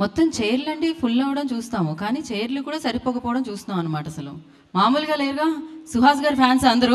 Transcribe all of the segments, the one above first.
మొత్తం చైర్లు అండి ఫుల్ అవ్వడం చూస్తాము కానీ చైర్లు కూడా సరిపోకపోవడం చూస్తున్నాం అనమాట అసలు మామూలుగా లేరుగా సుహాస్ గారి ఫ్యాన్స్ అందరూ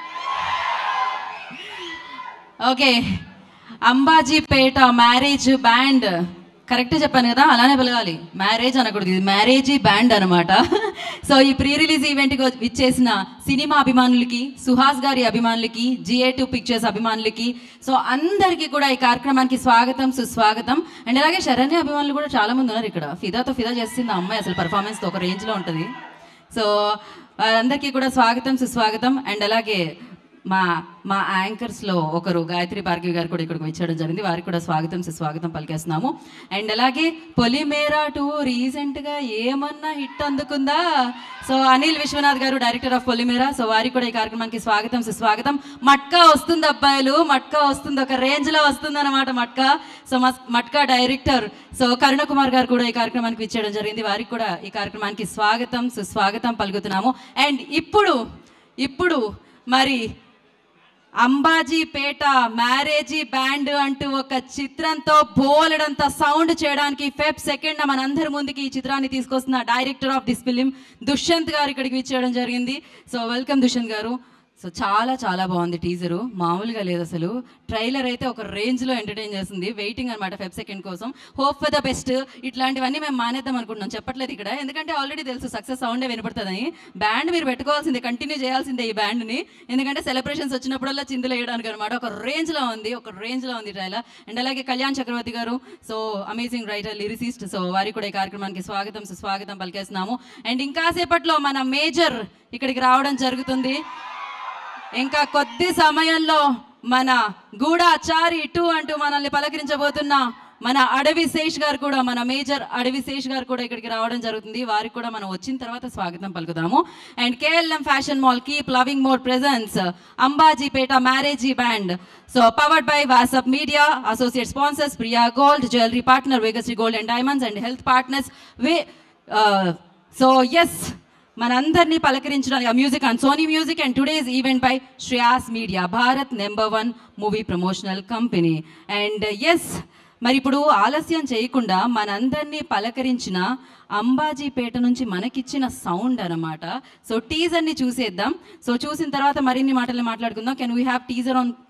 okay Ambajipeta marriage band correct చెప్పాను కదా అలానే పిలవాలి మ్యారేజ్ అనకూడదు ఇది మ్యారేజీ బ్యాండ్ అనమాట సో ఈ ప్రీ రిలీజ్ ఈవెంట్కి ఇచ్చేసిన సినిమా అభిమానులకి సుహాస్ గారి అభిమానులకి జిఏ టూ పిక్చర్స్ అభిమానులకి సో అందరికీ కూడా ఈ కార్యక్రమానికి స్వాగతం సుస్వాగతం అండ్ అలాగే శరణ్య అభిమానులు కూడా చాలా మంది ఉన్నారు ఇక్కడ ఫిదాతో ఫిదా చేస్తుంది ఆ అమ్మాయి అసలు పర్ఫార్మెన్స్తో ఒక రేంజ్లో ఉంటుంది సో అందరికీ కూడా స్వాగతం సుస్వాగతం అండ్ అలాగే మా మా యాంకర్స్లో ఒకరు గాయత్రి భార్గవి గారు కూడా ఇక్కడికి వచ్చేయడం జరిగింది వారికి కూడా స్వాగతం సుస్వాగతం పలికేస్తున్నాము అండ్ అలాగే పొలిమేరా టూ రీసెంట్గా ఏమన్నా హిట్ అందుకుందా సో అనిల్ విశ్వనాథ్ గారు డైరెక్టర్ ఆఫ్ పొలిమేరా సో వారికి కూడా ఈ కార్యక్రమానికి స్వాగతం సుస్వాగతం మట్కా వస్తుంది అబ్బాయిలు మట్కా వస్తుంది ఒక రేంజ్లో వస్తుంది అనమాట మట్కా సో మస్- మట్కా డైరెక్టర్ సో కరుణ కుమార్ గారు కూడా ఈ కార్యక్రమానికి ఇచ్చేయడం జరిగింది వారికి కూడా ఈ కార్యక్రమానికి స్వాగతం సుస్వాగతం పలుకుతున్నాము అండ్ ఇప్పుడు ఇప్పుడు మరి అంబాజీపేట మ్యారేజీ బ్యాండ్ అంటూ ఒక చిత్రంతో బోలెడంత సౌండ్ చేయడానికి ఫెబ్ సెకండ్ మనందరి ముందుకి ఈ చిత్రాన్ని తీసుకొస్తున్న director of this film Dushyant గారు ఇక్కడికి విచ్చేయడం జరిగింది సో వెల్కమ్ దుష్యంత్ గారు సో చాలా చాలా బాగుంది టీజరు మామూలుగా లేదు అసలు ట్రైలర్ అయితే ఒక రేంజ్లో ఎంటర్టైన్ చేస్తుంది వెయిటింగ్ అనమాట ఫెబ్ సెకండ్ కోసం హోప్ ఫర్ ద బెస్ట్ ఇట్లాంటివన్నీ మేము మానేద్దాం అనుకుంటున్నాం చెప్పట్లేదు ఇక్కడ ఎందుకంటే ఆల్రెడీ తెలుసు సక్సెస్ సౌండే వినపడుతుందని బ్యాండ్ మీరు పెట్టుకోవాల్సిందే కంటిన్యూ చేయాల్సిందే ఈ బ్యాండ్ని ఎందుకంటే సెలబ్రేషన్స్ వచ్చినప్పుడల్లా చిందులు వేయడానికి అనమాట ఒక రేంజ్లో ఉంది ఒక రేంజ్లో ఉంది ట్రైలర్ అండ్ అలాగే కళ్యాణ్ చక్రవర్తి గారు so amazing writer lyricist so వారికి కూడా ఈ కార్యక్రమానికి స్వాగతం సుస్వాగతం పలికేస్తున్నాము అండ్ ఇంకా సేపట్లో మన మేజర్ ఇక్కడికి రావడం జరుగుతుంది ఇంకా కొద్ది సమయంలో మన గూఢాచారి టూ అంటూ మనల్ని పలకరించబోతున్న మన అడవి శేష్ గారు కూడా మన మేజర్ అడవి శేష్ గారు కూడా ఇక్కడికి రావడం జరుగుతుంది వారికి కూడా మనం వచ్చిన తర్వాత స్వాగతం పలుకుదాము and KLM fashion mall keep loving more presence Ambajipeta marriage band so powered by WhatsApp media associate sponsors Priya gold jewellery partner Vegasri gold and diamonds and health partners way so S మనందరినీ పలకరించడానికి music and Sony music and today's event by Shreyas media Bharat number one movie promotional company and S మరి ఇప్పుడు ఆలస్యం చేయకుండా మనందరినీ పలకరించిన అంబాజీపేట నుంచి మనకిచ్చిన sound అన్నమాట సో టీజర్ని చూసేద్దాం సో చూసిన తర్వాత మరిన్ని మాటలు మాట్లాడుకుందాం can we have teaser on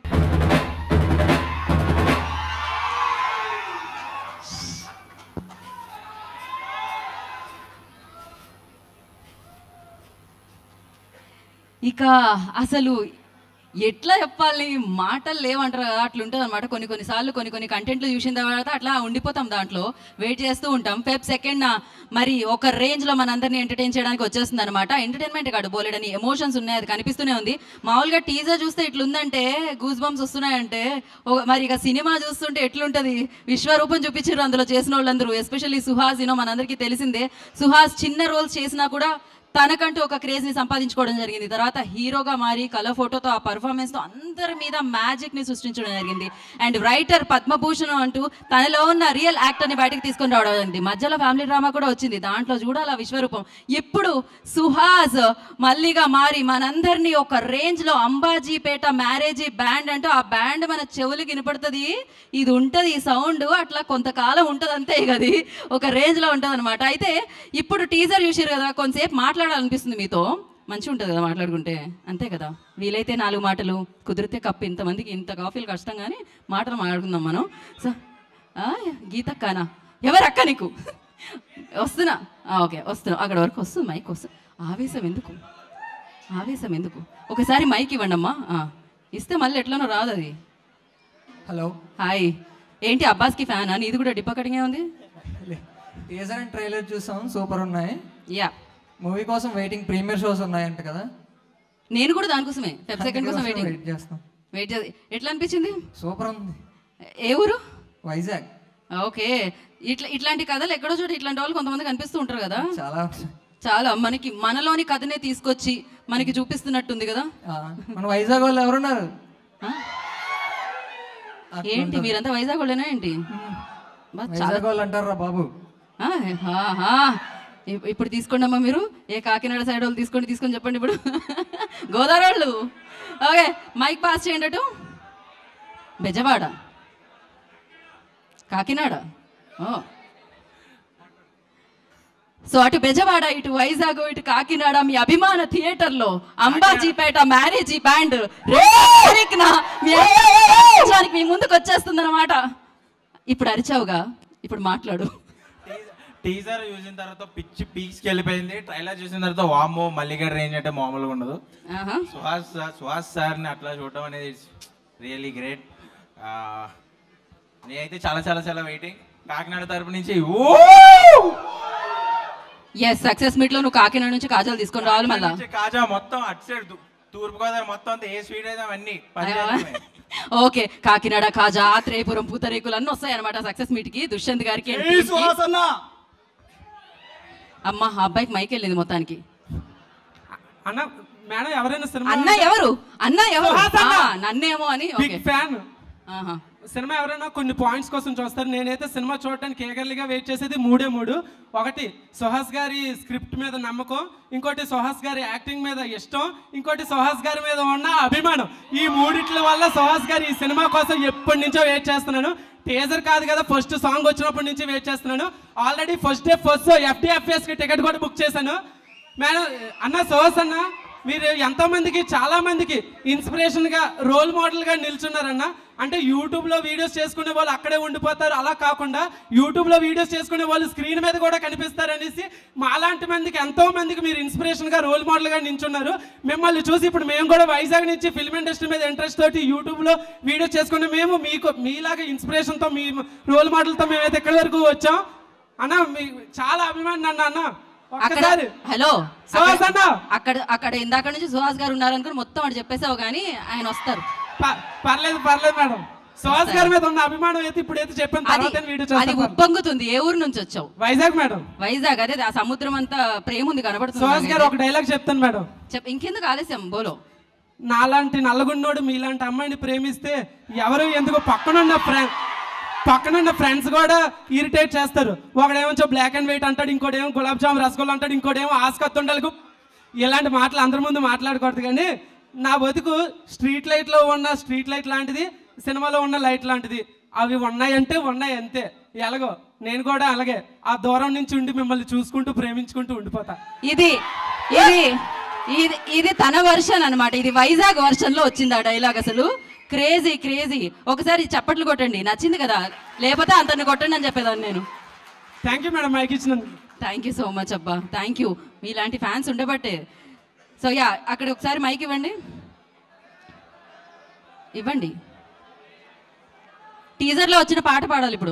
ఇక అసలు ఎట్లా చెప్పాలి మాటలు లేవంటారు కదా అట్లా ఉంటుంది అనమాట కొన్ని కొన్నిసార్లు కొన్ని కొన్ని కంటెంట్లు చూసిన తర్వాత అట్లా ఉండిపోతాం దాంట్లో వెయిట్ చేస్తూ ఉంటాం ఫెబ్ సెకండ్ మరి ఒక రేంజ్లో మనందరినీ ఎంటర్టైన్ చేయడానికి వచ్చేస్తుంది అనమాట ఎంటర్టైన్మెంట్ కాదు బోలెడని ఎమోషన్స్ ఉన్నాయి అది కనిపిస్తూనే ఉంది మామూలుగా టీజర్ చూస్తే ఇట్లుందంటే గూస్ బంప్స్ వస్తున్నాయంటే ఓ- మరి ఇక సినిమా చూస్తుంటే ఎట్లుంటది విశ్వరూపం చూపించారు అందులో చేసిన వాళ్ళందరూ ఎస్పెషల్లీ సుహాస్ యూనో మనందరికీ తెలిసిందే సుహాస్ చిన్న రోల్స్ చేసినా కూడా తనకంటూ ఒక క్రేజ్ ని సంపాదించుకోవడం జరిగింది తర్వాత హీరోగా మారి కలర్ ఫోటోతో ఆ పర్ఫార్మెన్స్ తో అందరి మీద మ్యాజిక్ ని సృష్టించడం జరిగింది అండ్ రైటర్ పద్మభూషణ్ అంటూ తనలో ఉన్న రియల్ యాక్టర్ ని బయటకు తీసుకొని రావడం జరిగింది మధ్యలో ఫ్యామిలీ డ్రామా కూడా వచ్చింది దాంట్లో చూడాలి ఆ విశ్వరూపం ఇప్పుడు సుహాస్ మళ్ళీగా మారి మనందరినీ ఒక రేంజ్ లో అంబాజీపేట మ్యారేజీ బ్యాండ్ అంటూ ఆ బ్యాండ్ మన చెవులకి వినపడుతుంది ఇది ఉంటది ఈ సౌండ్ అట్లా కొంతకాలం ఉంటది అంతే ఇక అది ఒక రేంజ్ లో ఉంటది అనమాట అయితే ఇప్పుడు టీజర్ చూసారు కదా కొంతసేపు మాట్లాడాలనిపిస్తుంది మీతో మంచిగా ఉంటుంది కదా మాట్లాడుకుంటే అంతే కదా వీలైతే నాలుగు మాటలు కుదిరితే కప్పు ఇంతమందికి ఇంత కాఫీలు కష్టం కానీ మాటలు మాట్లాడుకుందాం మనం సో ఆ, గీతక్కనా ఎవరు అక్క నీకు వస్తున్నా ఆ, ఓకే వస్తున్నా అక్కడ వరకు వస్తుంది మైక్ వస్తుంది ఆవేశం ఎందుకు ఆవేశం ఎందుకు ఒకసారి మైక్ ఇవ్వండి అమ్మా ఆ, ఇస్తే మళ్ళీ ఎట్లనో రాదు అది హలో హాయ్ ఏంటి అబ్బాస్కి ఫ్యానా నీది కూడా డిప్ప కటింగే ఉంది టీజర్ అండ్ ట్రైలర్ చూసాం సూపర్ ఉన్నాయి యా మూవీ కోసం వెయిటింగ్ ప్రీమియర్ షోస్ ఉన్నాయంట కదా నేను కూడా దానికోసమే ఫెబ్ సెకండ్ కోసం వెయిటింగ్ వెయిట్ చేస్తాం వెయిట్ చేసి ఎట్లా అనిపించింది సూపర్ ఉంది ఏ ఊరు వైజాగ్ ఓకే ఇట్లా ఇట్లాంటి కథలు ఎక్కడో చోట ఇట్లాంటి వాళ్ళు కొంతమంది కనిపిస్తూ ఉంటారు కదా చాలా చాలా మనకి మనలోని కథనే తీసుకొచ్చి మనకి చూపిస్తున్నట్టుంది కదా ఆ, మన వైజాగ్ వాళ్ళు ఎవరున్నారు ఆ? ఏంటి మీరంతా వైజాగ్ వాళ్ళేనా ఏంటి బా, వైజాగ్ వాళ్ళు అంటారా బాబు ఆ, హా, హా. ఇప్- ఇప్పుడు తీసుకోండి అమ్మా మీరు ఏ కాకినాడ సైడ్ వాళ్ళు తీసుకోండి తీసుకొని చెప్పండి ఇప్పుడు గోదావరి వాళ్ళు ఓకే మైక్ పాస్ చేయండి అటు బెజవాడ కాకినాడ ఓ సో అటు బెజవాడ ఇటు వైజాగ్ ఇటు కాకినాడ మీ అభిమాన థియేటర్ లో అంబాజీపేట మ్యారేజీ బ్యాండ్ మీ అందరికీ మీ ముందుకు వచ్చేస్తుంది అనమాట ఇప్పుడు అరిచావుగా ఇప్పుడు మాట్లాడు టీజర్ చూసిన తర్వాత పిచ్చి పీక్స్కి వెళ్ళిపోయింది ట్రైలర్ చూసిన తర్వాత వామ్మో మల్లిగడ్ రేంజ్ అంటే మామూలుగా ఉండదు ఆహా. సుహాస్ సార్ సుహాస్ సార్ని అట్లా చూడటం అనేది రియలీ గ్రేట్ నేనైతే చాలా చాలా చాలా వెయిటింగ్ కాకినాడ తరపు నుంచి ఓ ఎస్ సక్సెస్ మీట్ లో నువ్వు కాకినాడ నుంచి కాజాలు తీసుకొని రావాలి మళ్ళా నుంచి కాజా మొత్తం అటు సైడ్ తూర్పు గోదావరి మొత్తం అంతా ఏ స్వీట్ అయితే అవన్నీ పంచాయతీ ఓకే కాకినాడ కాజా త్రేపురం పూతరేకులు అన్నీ వస్తాయి అనమాట సక్సెస్ మీట్ కి దుష్యంత్ గారికి and team కి. అమ్మ ఆ అబ్బాయికి మైక్ వెళ్ళింది మొత్తానికి అన్న మేడం ఎవరైనా సినిమా అన్న ఎవరు అన్న ఎవరు సుహాస్ అన్న. ఆ, నన్నేమో అని ఓకే బిగ్ ఫ్యాన్ ఆహా. సినిమా ఎవరైనా కొన్ని పాయింట్స్ కోసం చూస్తారు నేనైతే సినిమా చూడటానికి ఏగర్లీగా వెయిట్ చేసేది మూడే మూడు ఒకటి సుహాస్ గారి స్క్రిప్ట్ మీద నమ్మకం ఇంకోటి సుహాస్ గారి యాక్టింగ్ మీద ఇష్టం ఇంకోటి సుహాస్ గారి మీద ఉన్న అభిమానం ఈ మూడిట్ల వల్ల సుహాస్ గారి ఈ సినిమా కోసం ఎప్పటి నుంచో వెయిట్ చేస్తున్నాను టేజర్ కాదు కదా ఫస్ట్ సాంగ్ వచ్చినప్పటి నుంచి వెయిట్ చేస్తున్నాను already first day first FDFS కి టికెట్ కూడా బుక్ చేశాను మేడం అన్న సుహాస్ అన్న మీరు ఎంతో మందికి చాలా మందికి ఇన్స్పిరేషన్ గా రోల్ మోడల్ గా నిల్చున్నారన్న అంటే యూట్యూబ్ లో వీడియోస్ చేసుకునే వాళ్ళు అక్కడే ఉండిపోతారు అలా కాకుండా యూట్యూబ్ లో వీడియోస్ చేసుకునే వాళ్ళు స్క్రీన్ మీద కూడా కనిపిస్తారు అనేసి మాలాంటి మందికి ఎంతో మందికి మీరు ఇన్స్పిరేషన్ గా రోల్ మోడల్ గా నిల్చున్నారు మిమ్మల్ని చూసి ఇప్పుడు మేము కూడా వైజాగ్ నుంచి ఫిల్మ్ ఇండస్ట్రీ మీద ఇంట్రెస్ట్ తోటి యూట్యూబ్ లో వీడియోస్ చేసుకునే మేము మీకు మీలాగా ఇన్స్పిరేషన్ తో మీ రోల్ మోడల్ తో మేమైతే ఎక్కడి వరకు వచ్చాం అన్న మీ చాలా అభిమానం అన్న అన్న అక్కడ ఒక్కసారి హలో సుహాస్ అన్న అక్కడ అక్కడ ఇందాక నుంచి సుహాస్ గారు ఉన్నారనుకుని మొత్తం అటు చెప్పేసావు కానీ ఆయన వస్తారు ప- పర్లేదు పర్లేదు మేడం సుహాస్ గారి మీద ఉన్న అభిమానం అయితే ఇప్పుడు అయితే చెప్పాను అది తర్వాత వీడియో అది చేస్తాను ఉప్పొంగుతుంది ఏ ఊరు నుంచి వచ్చావు వైజాగ్ మేడం వైజాగ్ అదే ఆ సముద్రం అంతా ప్రేమ ఉంది కనబడుతుంది సుహాస్ గారు నాకైతే. ఒక డైలాగ్ చెప్తాను మేడం చెప్ ఇంకెందుకు ఆలస్యం బోలో నాలాంటి నల్లగున్నోడు మీలాంటి అమ్మాయిని ప్రేమిస్తే ఎవరు ఎందుకు పక్కనున్న ఫ్రెండ్ పక్కనున్న ఫ్రెండ్స్ కూడా ఇరిటేట్ చేస్తారు ఒకడేమో బ్లాక్ అండ్ వైట్ అంటాడు ఇంకోటేమో గులాబ్ జామ్ రసగుల్లా అంటాడు ఇంకోటేమో ఆస్కత్తుండలకు ఇలాంటి మాటలు అందరి ముందు మాట్లాడకూడదు కానీ నా బతుకు స్ట్రీట్ లైట్లో ఉన్న స్ట్రీట్ లైట్ లాంటిది సినిమాలో ఉన్న లైట్ లాంటిది అవి ఉన్నాయంటే ఉన్నాయి అంతే ఎలాగో నేను కూడా అలాగే ఆ దూరం నుంచి ఉండి మిమ్మల్ని చూసుకుంటూ ప్రేమించుకుంటూ ఉండిపోతా ఇది ఇది ఇది ఇది తన వర్షన్ అన్నమాట ఇది వైజాగ్ వర్షన్ లో వచ్చింది ఆ డైలాగ్ అసలు క్రేజీ క్రేజీ ఒకసారి చప్పట్లు కొట్టండి నచ్చింది కదా లేకపోతే అంతని కొట్టండి అని చెప్పేదాన్ని నేను థ్యాంక్ యూ మేడం మైక్ ఇచ్చినందుకు థ్యాంక్ యూ సో మచ్ అబ్బా థ్యాంక్ యూ మీలాంటి ఫ్యాన్స్ ఉండబట్టే సో యా అక్కడ ఒకసారి మైక్ ఇవ్వండి ఇవ్వండి టీజర్లో వచ్చిన పాట పాడాలి ఇప్పుడు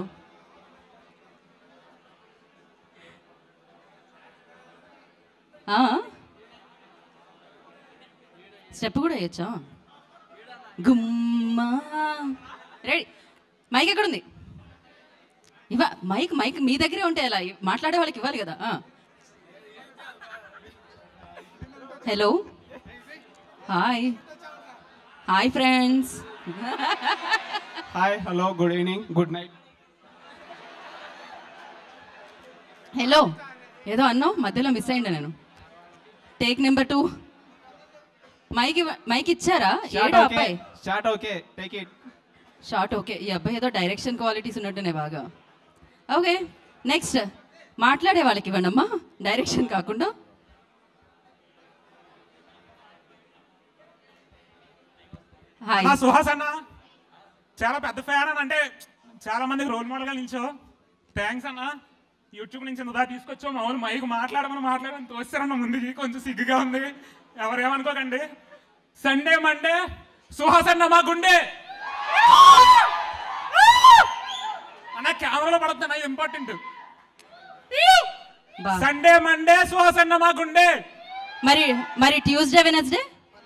స్టెప్ కూడా వేయచ్చా గుమ్మా రెడీ మైక్ ఎక్కడుంది ఇవ్వ మైక్ మైక్ మీ దగ్గరే ఉంటే ఎలా ఇవ్- మాట్లాడే వాళ్ళకి ఇవ్వాలి కదా hello hi hi friends hi hello good evening good night hello ఏదో అన్నావు మధ్యలో మిస్ అయ్యిండా నేను టేక్ నెంబర్ టూ మైక్ ఇవ్వ- మైక్ ఇచ్చారా ఏడో అబ్బాయి start okay take it short okay ఈ అబ్బాయి ఏదో డైరెక్షన్ క్వాలిటీస్ ఉన్నట్టునే బాగా ఓకే నెక్స్ట్ మాట్లాడే వాళ్ళకి ఇవ్వండి అమ్మా డైరెక్షన్ కాకుండా హాయ్ అన్నా సుహాస్ అన్న చాలా పెద్ద ఫ్యాన్ అని అంటే చాలా మందికి రోల్ మోడల్ గా నిల్చో థ్యాంక్స్ అన్న యూట్యూబ్ నుంచి ఇంత దాకా తీసుకొచ్చావు మామూలు మైక్ మాట్లాడమని మాట్లాడమని తోస్తారన్న ముందుకి కొంచెం సిగ్గుగా ఉంది ఎవరేమనుకోకండి సండే మండే సుహాస్ అన్న మా గుండె అన్న కెమెరాలో పడుతున్నా ఇంపార్టెంట్ బా సండే మండే సుహాస్ అన్న మా గుండె మరి మరి Tuesday Wednesday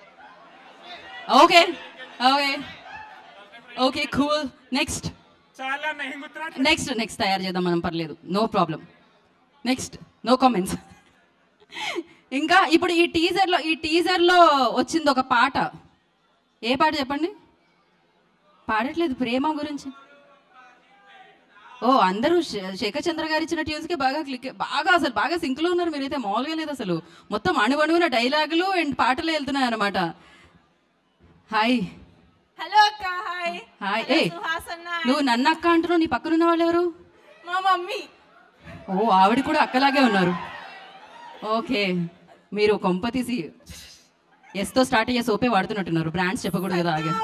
okay okay okay cool next చాలా అన్న ఏం గుర్తురా నెక్స్ట్ నెక్స్ట్ తయారు చేద్దాం మనం పర్లేదు no problem next no comments ఇంకా ఇప్పుడు ఈ టీజర్లో ఈ టీజర్లో వచ్చింది ఒక పాట ఏ పాట చెప్పండి పాడట్లేదు ప్రేమ గురించి ఓ అందరూ శే- శేఖర్ చంద్ర గారు ఇచ్చిన ట్యూన్స్కి బాగా క్లిక్ బాగా అసలు బాగా సింక్లో ఉన్నారు మీరైతే మామూలుగా లేదు అసలు మొత్తం అణువణువున డైలాగులు అండ్ పాటలు వెళ్తున్నాయి అన్నమాట హాయ్ హలో అక్క హాయ్ హాయ్ హలో, ఏ సుహాస్ అన్న నువ్వు నన్ను అక్క అంటున్నావు నీ పక్కన ఉన్న వాళ్ళు ఎవరు మా మమ్మీ ఓ ఆవిడ కూడా అక్కలాగే ఉన్నారు ఓకే మీరు కొంప తీసి ఎస్తో స్టార్ట్ అయ్యే సోపే వాడుతున్నట్టున్నారు బ్రాండ్స్ చెప్పకూడదు కదా ఆగే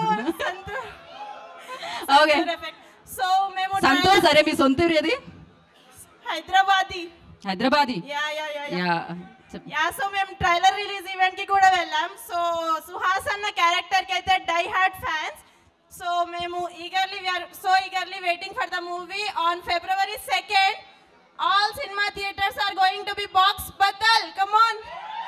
ఓకే సో మేము సంతోష్ సరే మీ సొంత ఊరు ఏది Hyderabadi Hyderabadi yeah yeah yeah yeah yeah చెప్ యా సో మేము ట్రైలర్ రిలీజ్ ఈవెంట్ కి కూడా వెళ్ళాం సో సుహాస్ అన్న క్యారెక్టర్ కి అయితే డై హార్ట్ ఫ్యాన్స్ సో మేము eagerly we're so eagerly waiting for the movie on February second all cinema theatres are going to be box బద్దల్ కమ్ ఆన్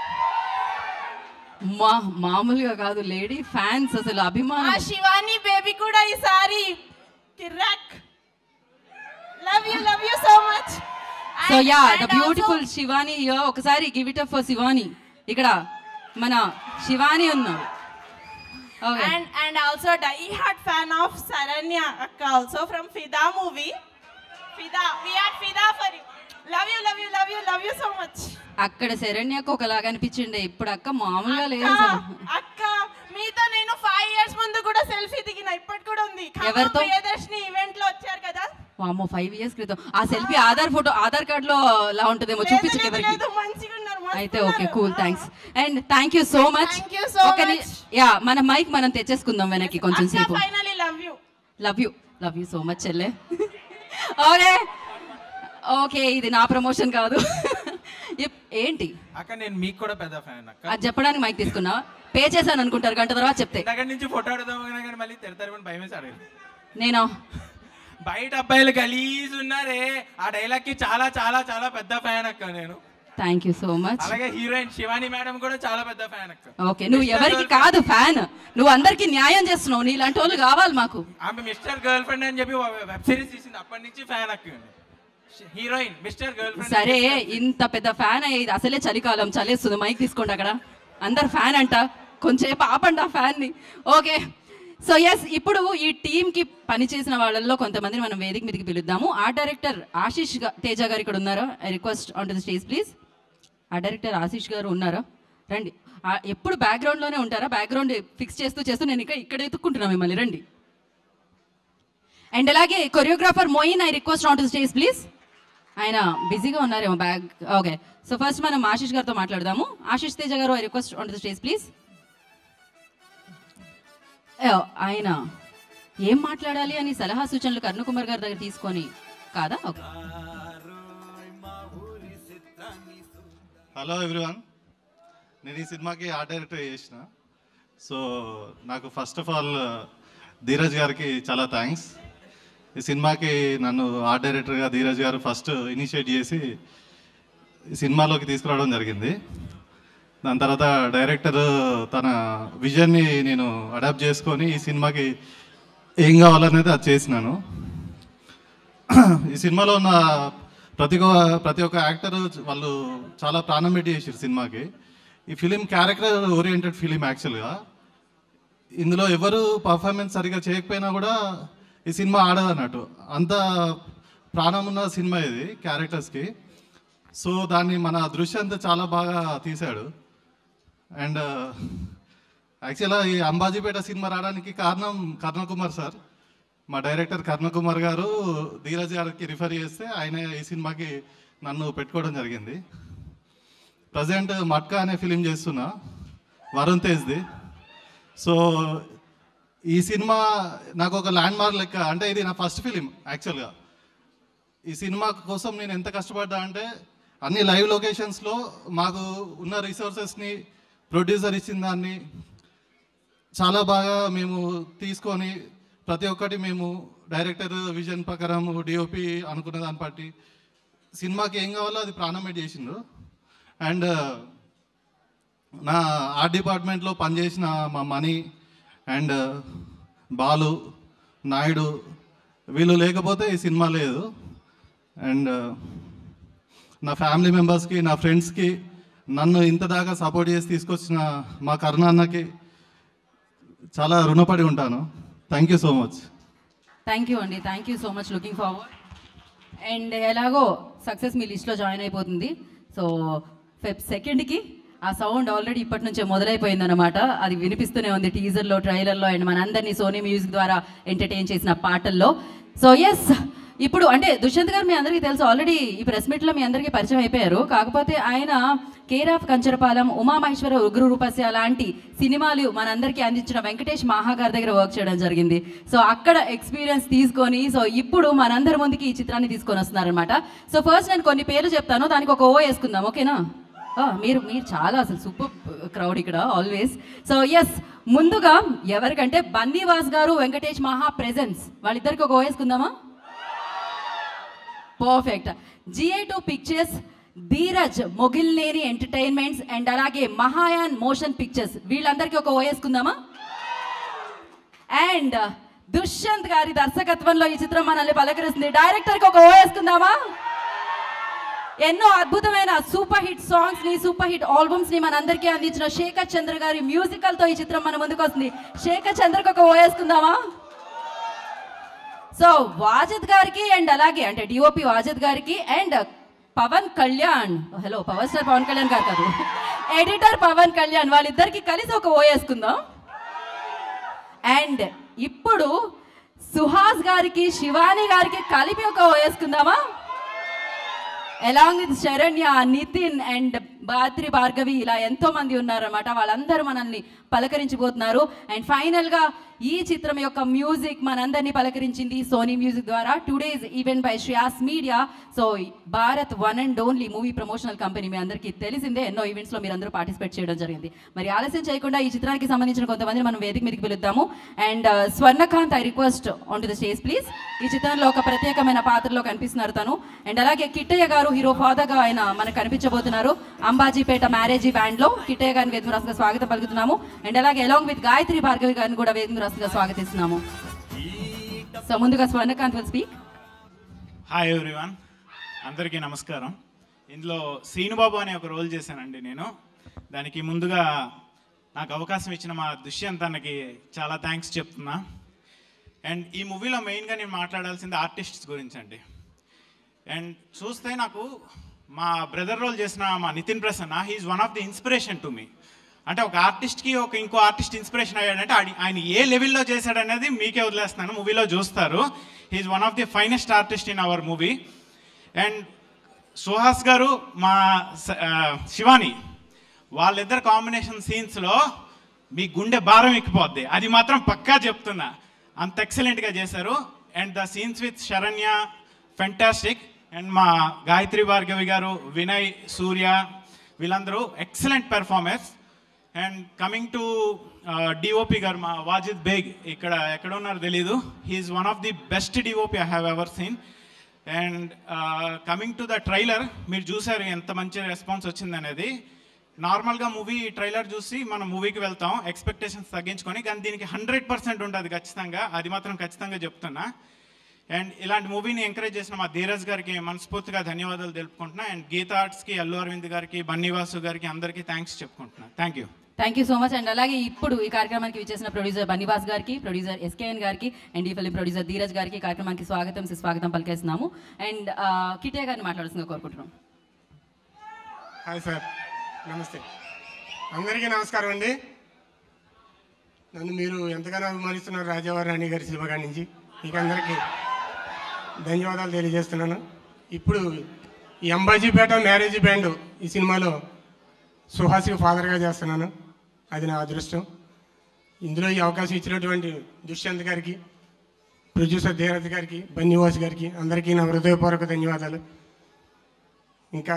మా మామూలుగా కాదు లేడీ ఫ్యాన్స్ అసలు ఆ అభిమానం శివాని బేబీ కూడా ఈసారి కిర్రాక్ love you love you so much so yeah the beautiful Shivani here. ఒకసారి give it up for Shivani ఇక్కడ మన శివాని ఉన్నారు okay and and also die hard fan of Saranya Akka also from Fida movie. Fida, we are Fida for you. Love you, love you, love you, love you so much. అక్కడ శరణ్యకు ఒకలాగా అనిపించిండే ఇప్పుడు అక్క మామూలుగా లేదు అక్క, అసలు. అక్క మీతో నేను ఫైవ్ ఇయర్స్ ముందు కూడా సెల్ఫీ దిగిన ఇప్పటి కూడా ఉంది ఖమ్మం ఎవరితో? ప్రియదర్శిని ఈవెంట్ లో వచ్చారు కదా వామ్మో ఫైవ్ ఇయర్స్ క్రితం ఆ selfie Aadhaar photo Aadhaar card లో లా ఉంటుందేమో లేదు, చూపించు లేదు, ఎవరికి లేదు, మంచిగా ఉన్నారు మస్తు అయితే ఓకే ఉన్నారు. Cool thanks and thank you so much Thank you so much. Yeah మన మైక్ మనం తెచ్చేసుకుందాం వెనక్కి కొంచెం అక్క సేపు finally love you love you love you so much చెల్లె ఓకే ఓకే ఇది నా ప్రమోషన్ కాదు ఇప్- ఏంటి అక్క నేను మీకు కూడా పెద్ద ఫ్యాన్ అక్క అది చెప్పడానికి మైక్ తీసుకున్నా పే చేశాను అనుకుంటారు గంట తర్వాత చెప్తే దగ్గర నుంచి ఫోటో అడుగుదాం కానీ మళ్ళీ తిడతారు భయం వేసి అడగదు నేను బయట అబ్బాయిలు గలీజ్ ఉన్నారే ఆ డైలాగ్ కి చాలా చాలా చాలా పెద్ద ఫ్యాన్ అక్క నేను థ్యాంక్ యూ సో మచ్ అలాగే హీరోయిన్ శివాని మేడం కూడా చాలా పెద్ద ఫ్యాన్ అక్క ఓకే నువ్వు ఎవరికి కాదు ఫ్యాన్ నువ్వు అందరికి న్యాయం చేస్తున్నావు నీలాంటి వాళ్ళు కావాలి మాకు ఆమె మిస్టర్ గర్ల్ ఫ్రెండ్ అని చెప్పి వెబ్ సిరీస్ తీసింది అప్పటి నుంచి ఫ్యాన్ అక్క హీరోయిన్ మిస్టర్ గర్ల్ ఫ్రెండ్ సరే ఇంత పెద్ద ఫ్యాన్ అయ్యేది అసలే చలికాలం చలేస్తుంది మైక్ తీసుకోండి అక్కడ అందరు ఫ్యాన్ అంట కొంచెంసేపు ఆపండి ఆ ఫ్యాన్ని ఓకే సో ఎస్ ఇప్పుడు ఈ టీంకి పనిచేసిన వాళ్ళల్లో కొంతమందిని మనం వేదిక మీదకి పిలుద్దాము ఆ డైరెక్టర్ ఆశీష్ గా- తేజ గారు ఇక్కడ ఉన్నారా I request on to the stage please ఆ డైరెక్టర్ ఆశీష్ గారు ఉన్నారా రండి ఆ, ఎప్పుడు బ్యాక్గ్రౌండ్లోనే ఉంటారా బ్యాక్గ్రౌండ్ ఫిక్స్ చేస్తూ చేస్తూ నేను ఇక్కడ ఇక్కడ ఎత్తుక్కుంటున్నా మిమ్మల్ని రండి అండ్ అలాగే choreographer Moin I request on to stage please ఆయన బిజీగా ఉన్నారేమో బ్యాగ్ ఓకే సో ఫస్ట్ మనం ఆశీష్ గారితో మాట్లాడదాము ఆశీష్ తేజ గారు I request on to stage please ఆయన ఏం మాట్లాడాలి అని సలహా సూచనలు కరుణకుమార్ గారి దగ్గర తీసుకొని కాదా ఓకే హలో ఎవ్రీవన్ నేను ఈ సినిమాకి ఆర్ట్ డైరెక్టర్ చేసిన సో నాకు ఫస్ట్ ఆఫ్ ఆల్ ధీరజ్ గారికి చాలా థ్యాంక్స్ ఈ సినిమాకి నన్ను ఆర్ట్ డైరెక్టర్గా ధీరజ్ గారు ఫస్ట్ ఇనిషియేట్ చేసి ఈ సినిమాలోకి తీసుకురావడం జరిగింది దాని తర్వాత డైరెక్టర్ తన విజన్ని నేను అడాప్ట్ చేసుకొని ఈ సినిమాకి ఏం కావాలనేది అది చేసినాను ఈ సినిమాలో ఉన్న ప్రతి ఒక్క ప్రతి ఒక్క యాక్టర్ వాళ్ళు చాలా ప్రాణం పెట్టి చేసారు సినిమాకి ఈ ఫిలిం క్యారెక్టర్ ఓరియంటెడ్ ఫిలిం యాక్చువల్గా ఇందులో ఎవరు పర్ఫార్మెన్స్ సరిగా చేయకపోయినా కూడా ఈ సినిమా ఆడదు అన్నట్టు అంత ప్రాణం ఉన్న సినిమా ఇది క్యారెక్టర్స్కి సో దాన్ని మన దృశ్యంతో చాలా బాగా తీశాడు అండ్ యాక్చువల్గా ఈ అంబాజీపేట సినిమా రావడానికి కారణం కర్ణకుమార్ సార్ మా డైరెక్టర్ కర్ణకుమార్ గారు ధీరజ్ గారికి రిఫర్ చేస్తే ఆయన ఈ సినిమాకి నన్ను పెట్టుకోవడం జరిగింది ప్రజెంట్ మట్కా అనే ఫిలిం చేస్తున్నా వరుణ్ తేజ్ది సో ఈ సినిమా నాకు ఒక ల్యాండ్ మార్క్ లెక్క అంటే ఇది నా ఫస్ట్ ఫిలిం యాక్చువల్గా ఈ సినిమా కోసం నేను ఎంత కష్టపడ్డా అంటే అన్ని లైవ్ లొకేషన్స్లో మాకు ఉన్న రిసోర్సెస్ని ప్రొడ్యూసర్ ఇచ్చిన దాన్ని చాలా బాగా మేము తీసుకొని ప్రతి ఒక్కటి మేము డైరెక్టర్ విజన్ ప్రకారం డిఓపి అనుకున్న దాన్ని బట్టి సినిమాకి ఏం కావాలో అది ప్రాణం పెట్టి చేసిండు అండ్ నా ఆర్ట్ డిపార్ట్మెంట్లో పనిచేసిన మా మణి అండ్ బాలు నాయుడు వీళ్ళు లేకపోతే ఈ సినిమా లేదు అండ్ నా ఫ్యామిలీ మెంబర్స్కి నా ఫ్రెండ్స్కి నన్ను ఇంత దాకా సపోర్ట్ చేసి తీసుకొచ్చిన మా కరుణ అన్నకి చాలా రుణపడి ఉంటాను thank you so much thank you అండి thank you so much looking forward and ఎలాగో సక్సెస్ మీ లిస్ట్లో జాయిన్ అయిపోతుంది సో ఫెబ్ సెకండ్కి ఆ సౌండ్ ఆల్రెడీ ఇప్పటి నుంచే మొదలైపోయింది అనమాట అది వినిపిస్తూనే ఉంది టీజర్లో ట్రైలర్లో అండ్ మనందరినీ సోనీ మ్యూజిక్ ద్వారా ఎంటర్టైన్ చేసిన పాటల్లో సో ఎస్ ఇప్పుడు అంటే దుష్యంత్ గారు మీ అందరికీ తెలుసు ఆల్రెడీ ఈ ప్రెస్ మీట్లో మీ అందరికీ పరిచయం అయిపోయారు కాకపోతే ఆయన కేర్ ఆఫ్ కంచరపాలెం ఉమామహేశ్వర ఉగ్ర రూపస్య లాంటి సినిమాలు మనందరికీ అందించిన వెంకటేష్ మహా గారి దగ్గర వర్క్ చేయడం జరిగింది సో అక్కడ ఎక్స్పీరియన్స్ తీసుకొని సో ఇప్పుడు మనందరి ముందుకి ఈ చిత్రాన్ని తీసుకొని వస్తున్నారనమాట సో ఫస్ట్ నేను కొన్ని పేర్లు చెప్తాను దానికి ఒక ఓ వేసుకుందాం ఓకేనా ఆ, మీరు మీరు చాలా అసలు సూపర్ క్రౌడ్ ఇక్కడ ఆల్వేస్ సో ఎస్ ముందుగా ఎవరికంటే బన్నీవాస్ గారు వెంకటేష్ మహా ప్రెజెన్స్ వాళ్ళిద్దరికి ఒక ఓ వేసుకుందామా perfect GI two pictures Dheeraj Mogilineni entertainments and అలాగే మహాయాన్ మోషన్ పిక్చర్స్ వీళ్ళందరికీ ఒక ఓ వేసుకుందామా అండ్ దుష్యంత్ గారి దర్శకత్వంలో ఈ చిత్రం మనల్ని పలకరిస్తుంది డైరెక్టర్కి ఒక ఓ వేసుకుందామా ఎన్నో అద్భుతమైన సూపర్ హిట్ సాంగ్స్ ని సూపర్ హిట్ ఆల్బమ్స్ ని మనందరికీ అందించిన శేఖర్ చంద్ర గారి మ్యూజికల్ తో ఈ చిత్రం మన ముందుకు వస్తుంది శేఖర్ చంద్రకి ఒక ఓ వేసుకుందామా సో వాజద్ గారికి అండ్ అలాగే అంటే డిఓపి వాజద్ గారికి and Pawan Kalyan hello power star Pawan Kalyan గారు కాదు ఎడిటర్ పవన్ కళ్యాణ్ వాళ్ళిద్దరికి కలిసి ఒక ఓ వేసుకుందాం అండ్ ఇప్పుడు సుహాస్ గారికి శివాని గారికి కలిపి ఒక ఓ వేసుకుందామా along with Sharanya Nitin and బాత్రి భార్గవి ఇలా ఎంతో మంది ఉన్నారన్నమాట వాళ్ళందరూ మనల్ని పలకరించబోతున్నారు అండ్ ఫైనల్గా ఈ చిత్రం యొక్క మ్యూజిక్ మనందరినీ పలకరించింది సోనీ మ్యూజిక్ ద్వారా today's event by Shreyas media so Bharat one and only movie promotional company మీ అందరికీ తెలిసిందే ఎన్నో ఈవెంట్స్లో మీరు అందరూ పార్టిసిపేట్ చేయడం జరిగింది మరి ఆలస్యం చేయకుండా ఈ చిత్రానికి సంబంధించిన కొంతమంది మనం వేదిక మీదకి పిలుద్దాము and Swarnakanth I request on to the stage please ఈ చిత్రంలో ఒక ప్రత్యేకమైన పాత్రలో కనిపిస్తున్నారు తను అండ్ అలాగే కిట్టయ్య గారు హీరో ఫాదర్గా ఆయన మనకు కనిపించబోతున్నారు అంబాజీపేట మ్యారేజీ బ్యాండ్లో కిట్టయ్య గారిని వేదిక రాసుగా స్వాగతం పలుకుతున్నాము అండ్ అలాగే అలాంగ్ విత్ గాయత్రి భార్గవి గారిని కూడా వేదిక రాసుగా స్వాగతిస్తున్నాము సో ముందుగా Swarnakanth will speak hi everyone అందరికీ నమస్కారం ఇందులో శ్రీనుబాబు అనే ఒక రోల్ చేశానండి నేను దానికి ముందుగా నాకు అవకాశం ఇచ్చిన మా దుష్యంత్ అన్నకి చాలా థ్యాంక్స్ చెప్తున్నా అండ్ ఈ మూవీలో మెయిన్గా నేను మాట్లాడాల్సింది ఆర్టిస్ట్స్ గురించి అండి అండ్ చూస్తే నాకు మా బ్రదర్ రోల్ చేసిన మా Nitin Prasanna he's one of the inspiration to me అంటే ఒక ఆర్టిస్ట్కి ఒక ఇంకో ఆర్టిస్ట్ ఇన్స్పిరేషన్ అయ్యాడంటే ఆడి- ఆయన ఏ లెవెల్లో చేశాడనేది మీకే వదిలేస్తున్నాను మూవీలో చూస్తారు he's one of the finest artist in our movie and Suhas గారు మా స- ఆ, శివాని వాళ్ళిద్దరు కాంబినేషన్ సీన్స్లో మీ గుండె భారం ఎక్కిపోద్ది అది మాత్రం పక్కా చెప్తున్నా అంత ఎక్సలెంట్గా చేశారు and the scenes with Sharanya fantastic and మా గాయత్రి భార్గవి గారు వినయ్ సూర్య వీళ్ళందరూ excellent performance and coming to DOP గారు మా వాజిద్ బేగ్ ఇక్కడ ఎక్కడ ఉన్నారో తెలీదు he's one of the best DOP I have ever seen and coming to the trailer మీరు చూసారు ఎంత మంచి రెస్పాన్స్ వచ్చిందనేది నార్మల్గా మూవీ ట్రైలర్ చూసి మనం మూవీకి వెళ్తాం ఎక్స్పెక్టేషన్స్ తగ్గించుకొని కానీ దీనికి హండ్రెడ్ పర్సెంట్ ఉంటుంది ఖచ్చితంగా అది మాత్రం ఖచ్చితంగా చెప్తున్నా అండ్ ఇలాంటి మూవీని ఎంకరేజ్ చేసిన మా ధీరజ్ గారికి మనస్ఫూర్తిగా ధన్యవాదాలు తెలుపుకుంటున్నా అండ్ గీతా ఆర్ట్స్కి అల్లు అరవింద్ గారికి బన్నీవాసు గారికి అందరికీ థ్యాంక్స్ చెప్పుకుంటున్నా thank you thank you so much and అలాగే ఇప్పుడు ఈ కార్యక్రమానికి విచ్చేసిన ప్రొడ్యూసర్ బన్నివాస్ గారికి ప్రొడ్యూసర్ ఎస్కేఎన్ గారికి అండ్ ఈ ఫిలిం ప్రొడ్యూసర్ ధీరజ్ గారికి ఈ కార్యక్రమానికి స్వాగతం సుస్వాగతం పలికేస్తున్నాము అండ్ కిటే గారిని మాట్లాడాల్సిందిగా కోరుకుంటున్నాం హాయ్ సార్ నమస్తే అందరికీ నమస్కారం అండి నన్ను మీరు ఎంతగానో అభిమానిస్తున్నారు రాజావారి రాణి గారి సినిమా కాడి నుంచి మీకు అందరికీ ధన్యవాదాలు తెలియజేస్తున్నాను ఇప్పుడు ఈ అంబాజీపేట మ్యారేజ్ బ్యాండ్ ఈ సినిమాలో సుహాసికి ఫాదర్గా చేస్తున్నాను అది నా అదృష్టం ఇందులో ఈ అవకాశం ఇచ్చినటువంటి దుష్యంత్ గారికి ప్రొడ్యూసర్ ధీరజ్ గారికి బన్నివాస్ గారికి అందరికీ నా హృదయపూర్వక ధన్యవాదాలు ఇంకా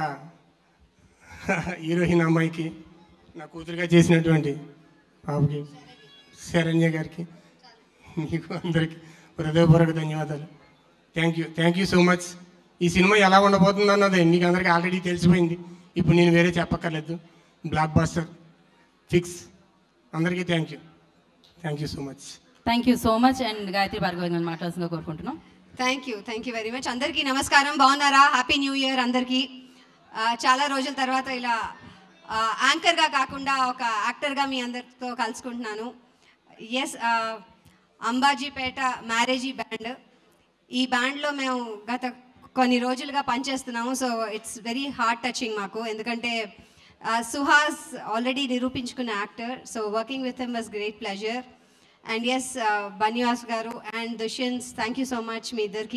హీరోయిన్ అమ్మాయికి నా కూతురుగా చేసినటువంటి బాబుకి శరణ్య గారికి మీకు అందరికీ హృదయపూర్వక ధన్యవాదాలు thank you thank you so much ఈ సినిమా ఎలా ఉండబోతుందో అన్నది మీకు అందరికీ ఆల్రెడీ తెలిసిపోయింది ఇప్పుడు నేను వేరే చెప్పక్కర్లేదు బ్లాక్ బాస్టర్ ఫిక్స్ అందరికీ thank you thank you so much thank you so much and Gayatri Bhargavi గారిని మాట్లాడాల్సిందిగా కోరుకుంటున్నాం thank you thank you very much అందరికీ నమస్కారం బాగున్నారా హ్యాపీ న్యూ ఇయర్ అందరికీ ఆ, చాలా రోజుల తర్వాత ఇలా ఆ, యాంకర్గా కాకుండా ఒక యాక్టర్గా మీ అందరితో కలుసుకుంటున్నాను ఎస్ అంబాజీపేట మ్యారేజీ బ్యాండ్ ఈ బ్యాండ్లో మేము గత కొన్ని రోజులుగా పనిచేస్తున్నాము so it's very heart touching మాకు ఎందుకంటే ఆ, సుహాస్ ఆల్రెడీ నిరూపించుకున్న actor so working with him was great pleasure and yes Bunny Vas గారు and Dushyanth thank you so much మీ ఇద్దరికి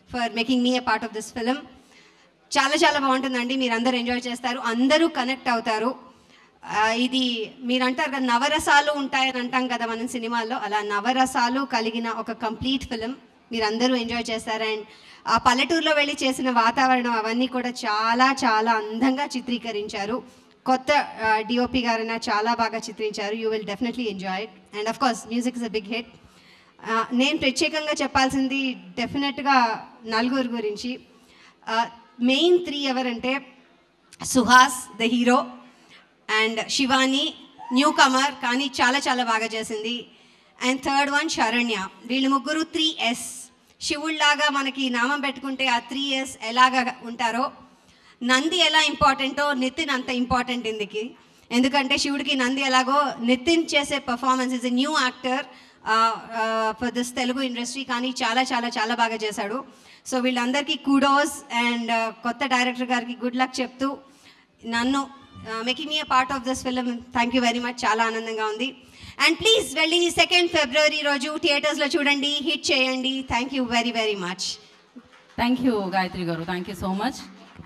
for making me a part of this film చాలా చాలా బాగుంటుందండి మీరు అందరూ ఎంజాయ్ చేస్తారు అందరూ కనెక్ట్ అవుతారు ఆ, ఇది మీరు అంటారు కదా నవరసాలు ఉంటాయని అంటాం కదా మనం సినిమాల్లో అలా నవరసాలు కలిగిన ఒక కంప్లీట్ ఫిలిం మీరు అందరూ ఎంజాయ్ చేస్తారు అండ్ ఆ పల్లెటూరులో వెళ్ళి చేసిన వాతావరణం అవన్నీ కూడా చాలా చాలా అందంగా చిత్రీకరించారు కొత్త డిఓపి గారైనా చాలా బాగా చిత్రించారు you will definitely enjoy it and of course music is a big hit నేను ప్రత్యేకంగా చెప్పాల్సింది డెఫినెట్గా నలుగురు గురించి మెయిన్ త్రీ ఎవరంటే Suhas the hero and Shivani newcomer కానీ చాలా చాలా బాగా చేసింది అండ్ థర్డ్ వన్ శరణ్య వీళ్ళు ముగ్గురు త్రీ ఎస్ శివుళ్లాగా మనకి నామం పెట్టుకుంటే ఆ త్రీ ఎస్ ఎలాగ ఉంటారో నంది ఎలా ఇంపార్టెంటో నితిన్ అంత ఇంపార్టెంట్ ఇందుకి ఎందుకంటే శివుడికి నంది ఎలాగో నితిన్ చేసే performance is a new actor for this Telugu industry కానీ చాలా చాలా చాలా బాగా చేశాడు సో వీళ్ళందరికీ కూడోస్ అండ్ కొత్త డైరెక్టర్ గారికి గుడ్ లక్ చెప్తూ నన్ను making me part of this film thank you very much చాలా ఆనందంగా ఉంది అండ్ ప్లీజ్ వెళ్ళి సెకండ్ ఫిబ్రవరి రోజు థియేటర్స్లో చూడండి హిట్ చేయండి thank you very very much thank you Gayatri గారు thank you so much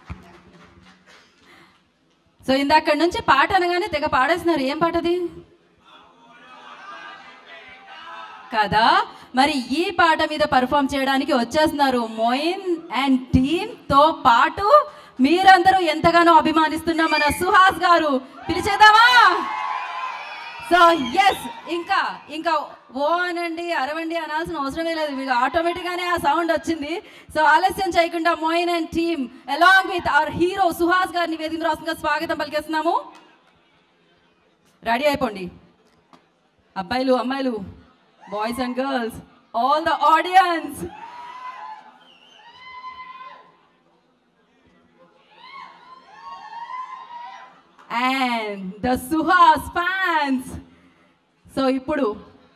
so ఇందాక నుంచి పాట అనగానే తెగ పాడేస్తున్నారు ఏం పాట అది కదా మరి ఈ పాట మీద పర్ఫామ్ చేయడానికి వచ్చేస్తున్నారు మోయిన్ అండ్ టీమ్ తో పాటు మీరందరూ ఎంతగానో అభిమానిస్తున్న మన సుహాస్ గారు పిలిచేద్దామా సో ఎస్ ఇంకా ఇంకా ఓ అనండి అరవండి అనాల్సిన అవసరమే లేదు మీకు ఆటోమేటిక్గానే ఆ సౌండ్ వచ్చింది సో ఆలస్యం చేయకుండా Moin and team along with our hero Suhas గారిని వేదిక రాష్ట్రంగా స్వాగతం పలికేస్తున్నాము రెడీ అయిపోండి అబ్బాయిలు అమ్మాయిలు boys and girls all the audience and the Suhas fans so ఇప్పుడు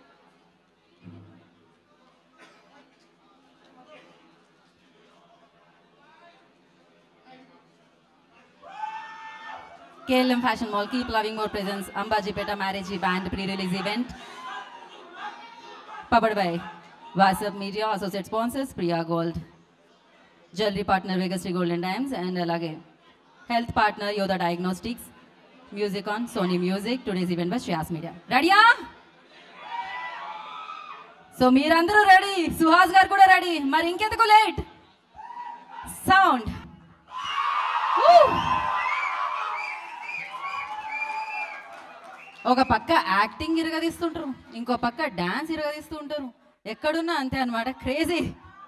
KLM Fashion Mall, keep loving more presents. Ambajipeta Marriage Band pre-release event. Powered by WhatsApp Media, associate sponsors, Priya Gold. Jewelry partner, Vegasri Gold and Diamonds. And alage, health partner, Yoda Diagnostics. Music on Sony Music. Today's event by Shreyas Media. Ready? So మీరందరూ ready Suhas గారు కూడా ready మరి ఇంకెందుకు late sound ఒక పక్క acting ఇరగదీస్తుంటారు ఇంకో పక్క dance ఇరగదీస్తూ ఉంటారు ఎక్కడున్నా అంతే అనమాట క్రేజీ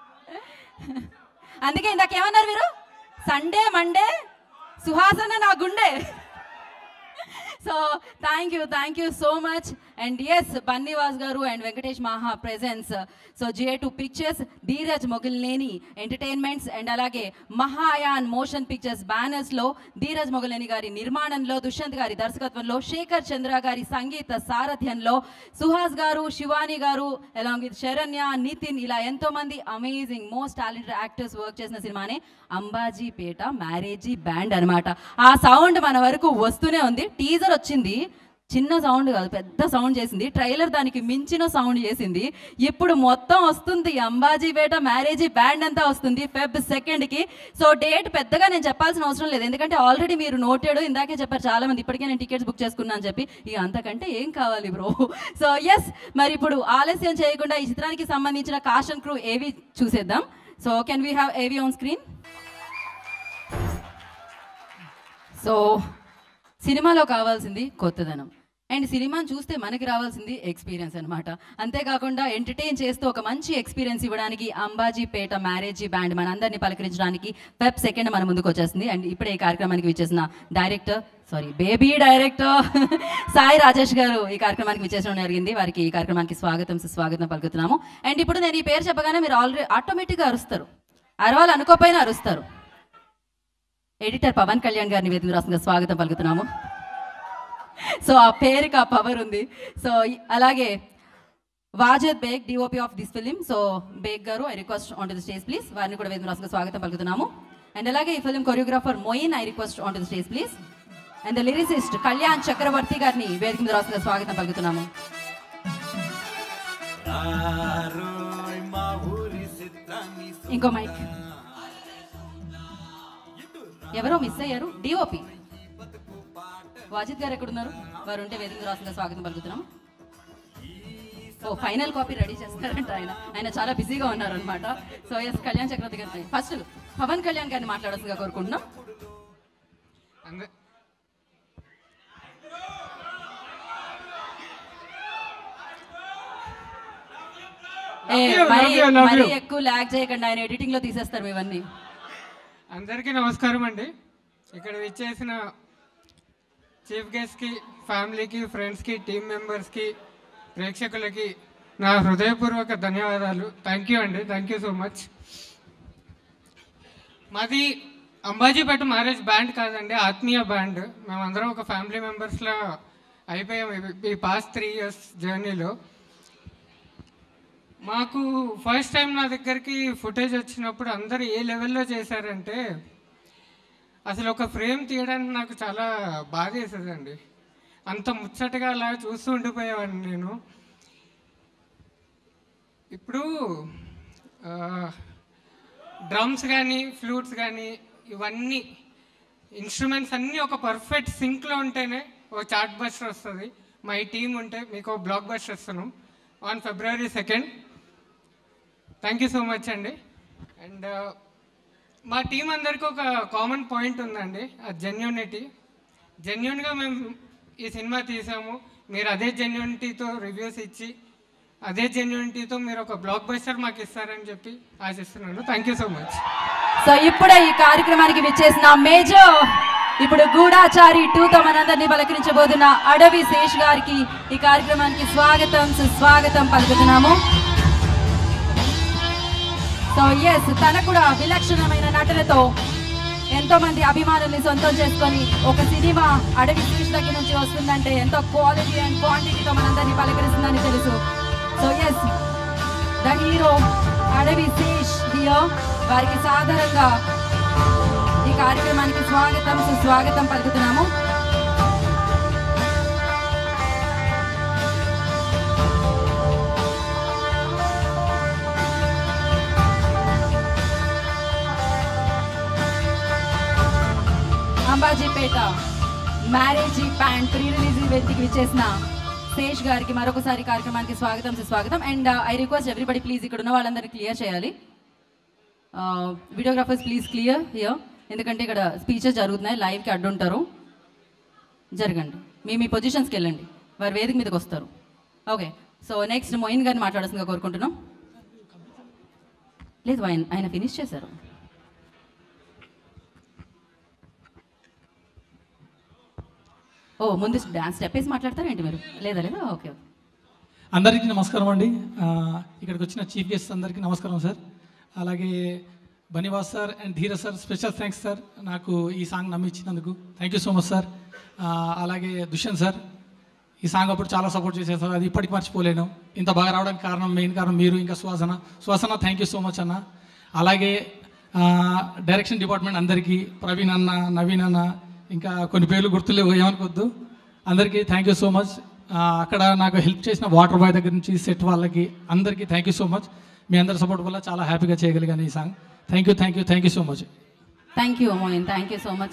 అందుకే ఇందాక ఏమన్నారు మీరు సండే మండే సుహాసన నా గుండె so thank you thank you so much and yes Bunny Vas గారు and Venkatesh Maha presence so GA two pictures Dheeraj Mogilineni entertainments and అలాగే మహాయాన్ మోషన్ పిక్చర్స్ బ్యానర్స్లో ధీరజ్ మొగిల్నేని గారి నిర్మాణంలో దుష్యంత్ గారి దర్శకత్వంలో శేఖర్ చంద్ర గారి సంగీత సారథ్యంలో సుహాస్ గారు శివాని గారు అలాంగ్ విత్ శరణ్య నితిన్ ఇలా ఎంతో మంది amazing most talented actors work చేసిన సినిమానే అంబాజీపేట మ్యారేజీ బ్యాండ్ అన్నమాట ఆ సౌండ్ మన వరకు వస్తూనే ఉంది టీజర్ వచ్చింది చిన్న సౌండ్ కాదు పెద్ద సౌండ్ చేసింది ట్రైలర్ దానికి మించిన సౌండ్ చేసింది ఇప్పుడు మొత్తం వస్తుంది అంబాజీపేట మ్యారేజీ బ్యాండ్ అంతా వస్తుంది ఫెబ్ సెకండ్కి సో డేట్ పెద్దగా నేను చెప్పాల్సిన అవసరం లేదు ఎందుకంటే ఆల్రెడీ మీరు నోటెడ్ ఇందాకే చెప్పారు చాలా మంది ఇప్పటికే నేను టికెట్స్ బుక్ చేసుకున్నాను అని చెప్పి ఇక అంతకంటే ఏం కావాలి బ్రో సో ఎస్ మరి ఇప్పుడు ఆలస్యం చేయకుండా ఈ చిత్రానికి సంబంధించిన కాషన్ క్రూ ఏవి చూసేద్దాం so can we have AV on screen so సినిమాలో కావాల్సింది కొత్తదనం అండ్ సినిమాని చూస్తే మనకి రావాల్సింది ఎక్స్పీరియన్స్ అనమాట అంతేకాకుండా ఎంటర్టైన్ చేస్తూ ఒక మంచి ఎక్స్పీరియన్స్ ఇవ్వడానికి అంబాజీపేట మ్యారేజీ బ్యాండ్ మనందరినీ పలకరించడానికి వెబ్ సెకండ్ మన ముందుకు వచ్చేసింది అండ్ ఇప్పుడే ఈ కార్యక్రమానికి విచ్చేసిన director sorry baby director Sai Rajesh గారు ఈ కార్యక్రమానికి విచ్చేసడం జరిగింది వారికి ఈ కార్యక్రమానికి స్వాగతం సుస్వాగతం పలుకుతున్నాము అండ్ ఇప్పుడు నేను ఈ పేరు చెప్పగానే మీరు ఆల్రెడీ ఆటోమేటిక్గా అరుస్తారు అరవాలి అనుకోపోయినా అరుస్తారు ఎడిటర్ పవన్ కళ్యాణ్ గారిని వేదిక రాసిన స్వాగతం పలుకుతున్నాము సో ఆ పేరుకి ఆ పవర్ ఉంది సో ఈ- అలాగే Wajid Baig DOP of this film so Baig గారు I request on to the stage please వారిని కూడా వేదిక రాసిన స్వాగతం పలుకుతున్నాము అండ్ అలాగే ఈ film choreographer Moin I request on to the stage please and the lyricist Kalyan Chakravarthy గారిని వేదిక మీద రాసిన స్వాగతం పలుకుతున్నాము రారోయ్ మా ఊరి చిత్రాన్ని ఇంకో మైక్ ఎవరో మిస్ అయ్యారు డిఓపి వాజిద్ గారు ఎక్కడున్నారు వారు ఉంటే వేదిక రాసిన స్వాగతం పలుకుతున్నాం ఓ ఫైనల్ కాపీ రెడీ చేస్తారంట ఆయన ఆయన చాలా బిజీగా ఉన్నారు అనమాట సో ఎస్ కళ్యాణ్ చక్రవర్తి గారి ఫస్ట్ పవన్ కళ్యాణ్ గారిని మాట్లాడాల్సిందిగా కోరుకుంటున్నాం అంద- ఏ, Love you, మరి love you, love మరి you. ఎక్కువ ల్యాగ్ చేయకుండా ఆయన ఎడిటింగ్ లో తీసేస్తారు ఇవన్నీ అందరికీ నమస్కారం అండి ఇక్కడ విచ్చేసిన చీఫ్ గెస్ట్కి ఫ్యామిలీకి ఫ్రెండ్స్కి టీం మెంబర్స్కి ప్రేక్షకులకి నా హృదయపూర్వక ధన్యవాదాలు థ్యాంక్ యూ అండి థ్యాంక్ యూ సో మచ్ మాది అంబాజీపేట మ్యారేజ్ బ్యాండ్ కాదండి ఆత్మీయ బ్యాండ్ మేమందరం ఒక ఫ్యామిలీ మెంబర్స్లో అయిపోయాం ఈ- ఈ పాస్ట్ త్రీ ఇయర్స్ జర్నీలో మాకు ఫస్ట్ టైం నా దగ్గరికి ఫుటేజ్ వచ్చినప్పుడు అందరూ ఏ లెవెల్లో చేశారంటే అసలు ఒక ఫ్రేమ్ తీయడానికి నాకు చాలా బాధ వేసేదండి అంత ముచ్చటగా అలా చూస్తూ ఉండిపోయేవాడిని నేను ఇప్పుడు డ్రమ్స్ కానీ ఫ్లూట్స్ కానీ ఇవన్నీ ఇన్స్ట్రుమెంట్స్ అన్నీ ఒక పర్ఫెక్ట్ సింక్లో ఉంటేనే ఒక చార్ట్ బస్టర్ వస్తుంది మా ఈ టీం ఉంటే మీకు బ్లాక్ బస్టర్ ఇస్తున్నాం on February second thank you so much అండి అండ్ మా టీం అందరికీ ఒక కామన్ పాయింట్ ఉందండి ఆ జెన్యూనిటీ జెన్యున్గా మేము ఈ సినిమా తీసాము మీరు అదే జెన్యూనిటీతో రివ్యూస్ ఇచ్చి అదే జెన్యూనిటీతో మీరు ఒక బ్లాక్ బస్టర్ మాకు ఇస్తారని చెప్పి ఆశిస్తున్నాను thank you so much so ఇప్పుడే ఈ కార్యక్రమానికి విచ్చేసిన మేజర్ ఇప్పుడు గూఢాచారి టూతో మనందరినీ పలకరించబోతున్న అడవి శేష్ గారికి ఈ కార్యక్రమానికి స్వాగతం సుస్వాగతం పలుకుతున్నాము సో ఎస్ తన కూడా విలక్షణమైన నటనతో ఎంతో మంది అభిమానుల్ని సొంతం చేసుకొని ఒక సినిమా అడవి శేష్ దగ్గర నుంచి వస్తుందంటే ఎంతో క్వాలిటీ అండ్ క్వాంటిటీతో మనందరినీ పలకరిస్తుందని తెలుసు సో ఎస్ ద హీరో అడవి శేష్ హియో వారికి సాధారణంగా ఈ కార్యక్రమానికి స్వాగతం సుస్వాగతం పలుకుతున్నాము Ambajipeta marriage band pre release ఈవెంట్కి విచ్చేసిన శేష్ గారికి మరొకసారి కార్యక్రమానికి స్వాగతం సుస్వాగతం and I request everybody please ఇక్కడ ఉన్న వాళ్ళందరినీ క్లియర్ చేయాలి వీడియోగ్రాఫర్స్ ప్లీజ్ క్లియర్ హియర్ ఎందుకంటే ఇక్కడ స్పీచెస్ జరుగుతున్నాయి లైవ్కి అడ్డుంటారు జరగండి మీ మీ పొజిషన్స్కి వెళ్ళండి వారు వేదిక మీదకి వస్తారు ఓకే సో నెక్స్ట్ మొయిన్ గారిని మాట్లాడాల్సిందిగా కోరుకుంటున్నాం లేదు ఆయన ఆయన ఫినిష్ చేశారు ఓ ముందు డాన్స్ స్టెప్ వేసి మాట్లాడతారా ఏంటి మీరు లేదా లేదా ఓకే ఓకే అందరికీ నమస్కారం అండి ఆ, ఇక్కడికి వచ్చిన చీఫ్ గెస్ట్ అందరికీ నమస్కారం సార్ అలాగే Bunny Vas sir and Dheeraj sir special thanks sir నాకు ఈ సాంగ్ నమ్మించినందుకు thank you so much sir ఆ, అలాగే దుష్యంత్ సార్ ఈ సాంగ్ అప్పుడు చాలా సపోర్ట్ చేశారు సార్ అది ఇప్పటికి మర్చిపోలేను ఇంత బాగా రావడానికి కారణం మెయిన్ కారణం మీరు ఇంకా సువాసన సువాసన థ్యాంక్ యూ సో మచ్ అన్న అలాగే ఆ, డైరెక్షన్ డిపార్ట్మెంట్ అందరికీ ప్రవీణ్ అన్న నవీన్ అన్న ఇంకా కొన్ని పేర్లు గుర్తులేవు ఏమనుకోవద్దు అందరికీ థ్యాంక్ యూ సో మచ్ ఆ, అక్కడ నాకు హెల్ప్ చేసిన వాటర్ బాయ్ దగ్గర నుంచి సెట్ వాళ్ళకి అందరికీ థ్యాంక్ యూ సో మచ్ మీ అందరి సపోర్ట్ వల్ల చాలా హ్యాపీగా చేయగలిగాను ఈ song thank you thank you thank you so much thank you Moin thank you so much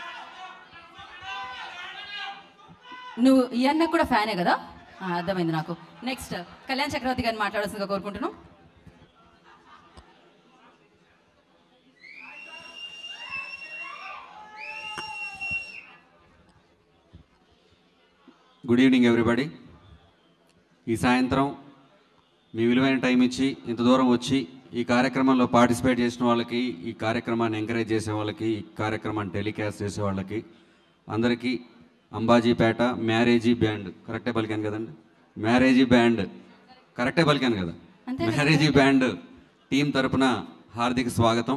నువ్వు ఈ అన్న కూడా ఫ్యానే కదా ఆ, అర్థమైంది నాకు నెక్స్ట్ కళ్యాణ్ చక్రవర్తి గారిని మాట్లాడాల్సిందిగా కోరుకుంటున్నాం గుడ్ ఈవినింగ్ ఎవ్రీబడి ఈ సాయంత్రం మీ విలువైన టైం ఇచ్చి ఇంత దూరం వచ్చి ఈ కార్యక్రమంలో పార్టిసిపేట్ చేసిన వాళ్ళకి ఈ కార్యక్రమాన్ని ఎంకరేజ్ చేసే వాళ్ళకి ఈ కార్యక్రమాన్ని టెలికాస్ట్ చేసే వాళ్ళకి అందరికీ అంబాజీపేట మ్యారేజీ బ్యాండ్ కరెక్టే పలికాను కదండి మ్యారేజీ బ్యాండ్ కరెక్టే పలికాను కదా అంతే కదా, మ్యారేజీ బ్యాండ్ టీం తరపున హార్దిక స్వాగతం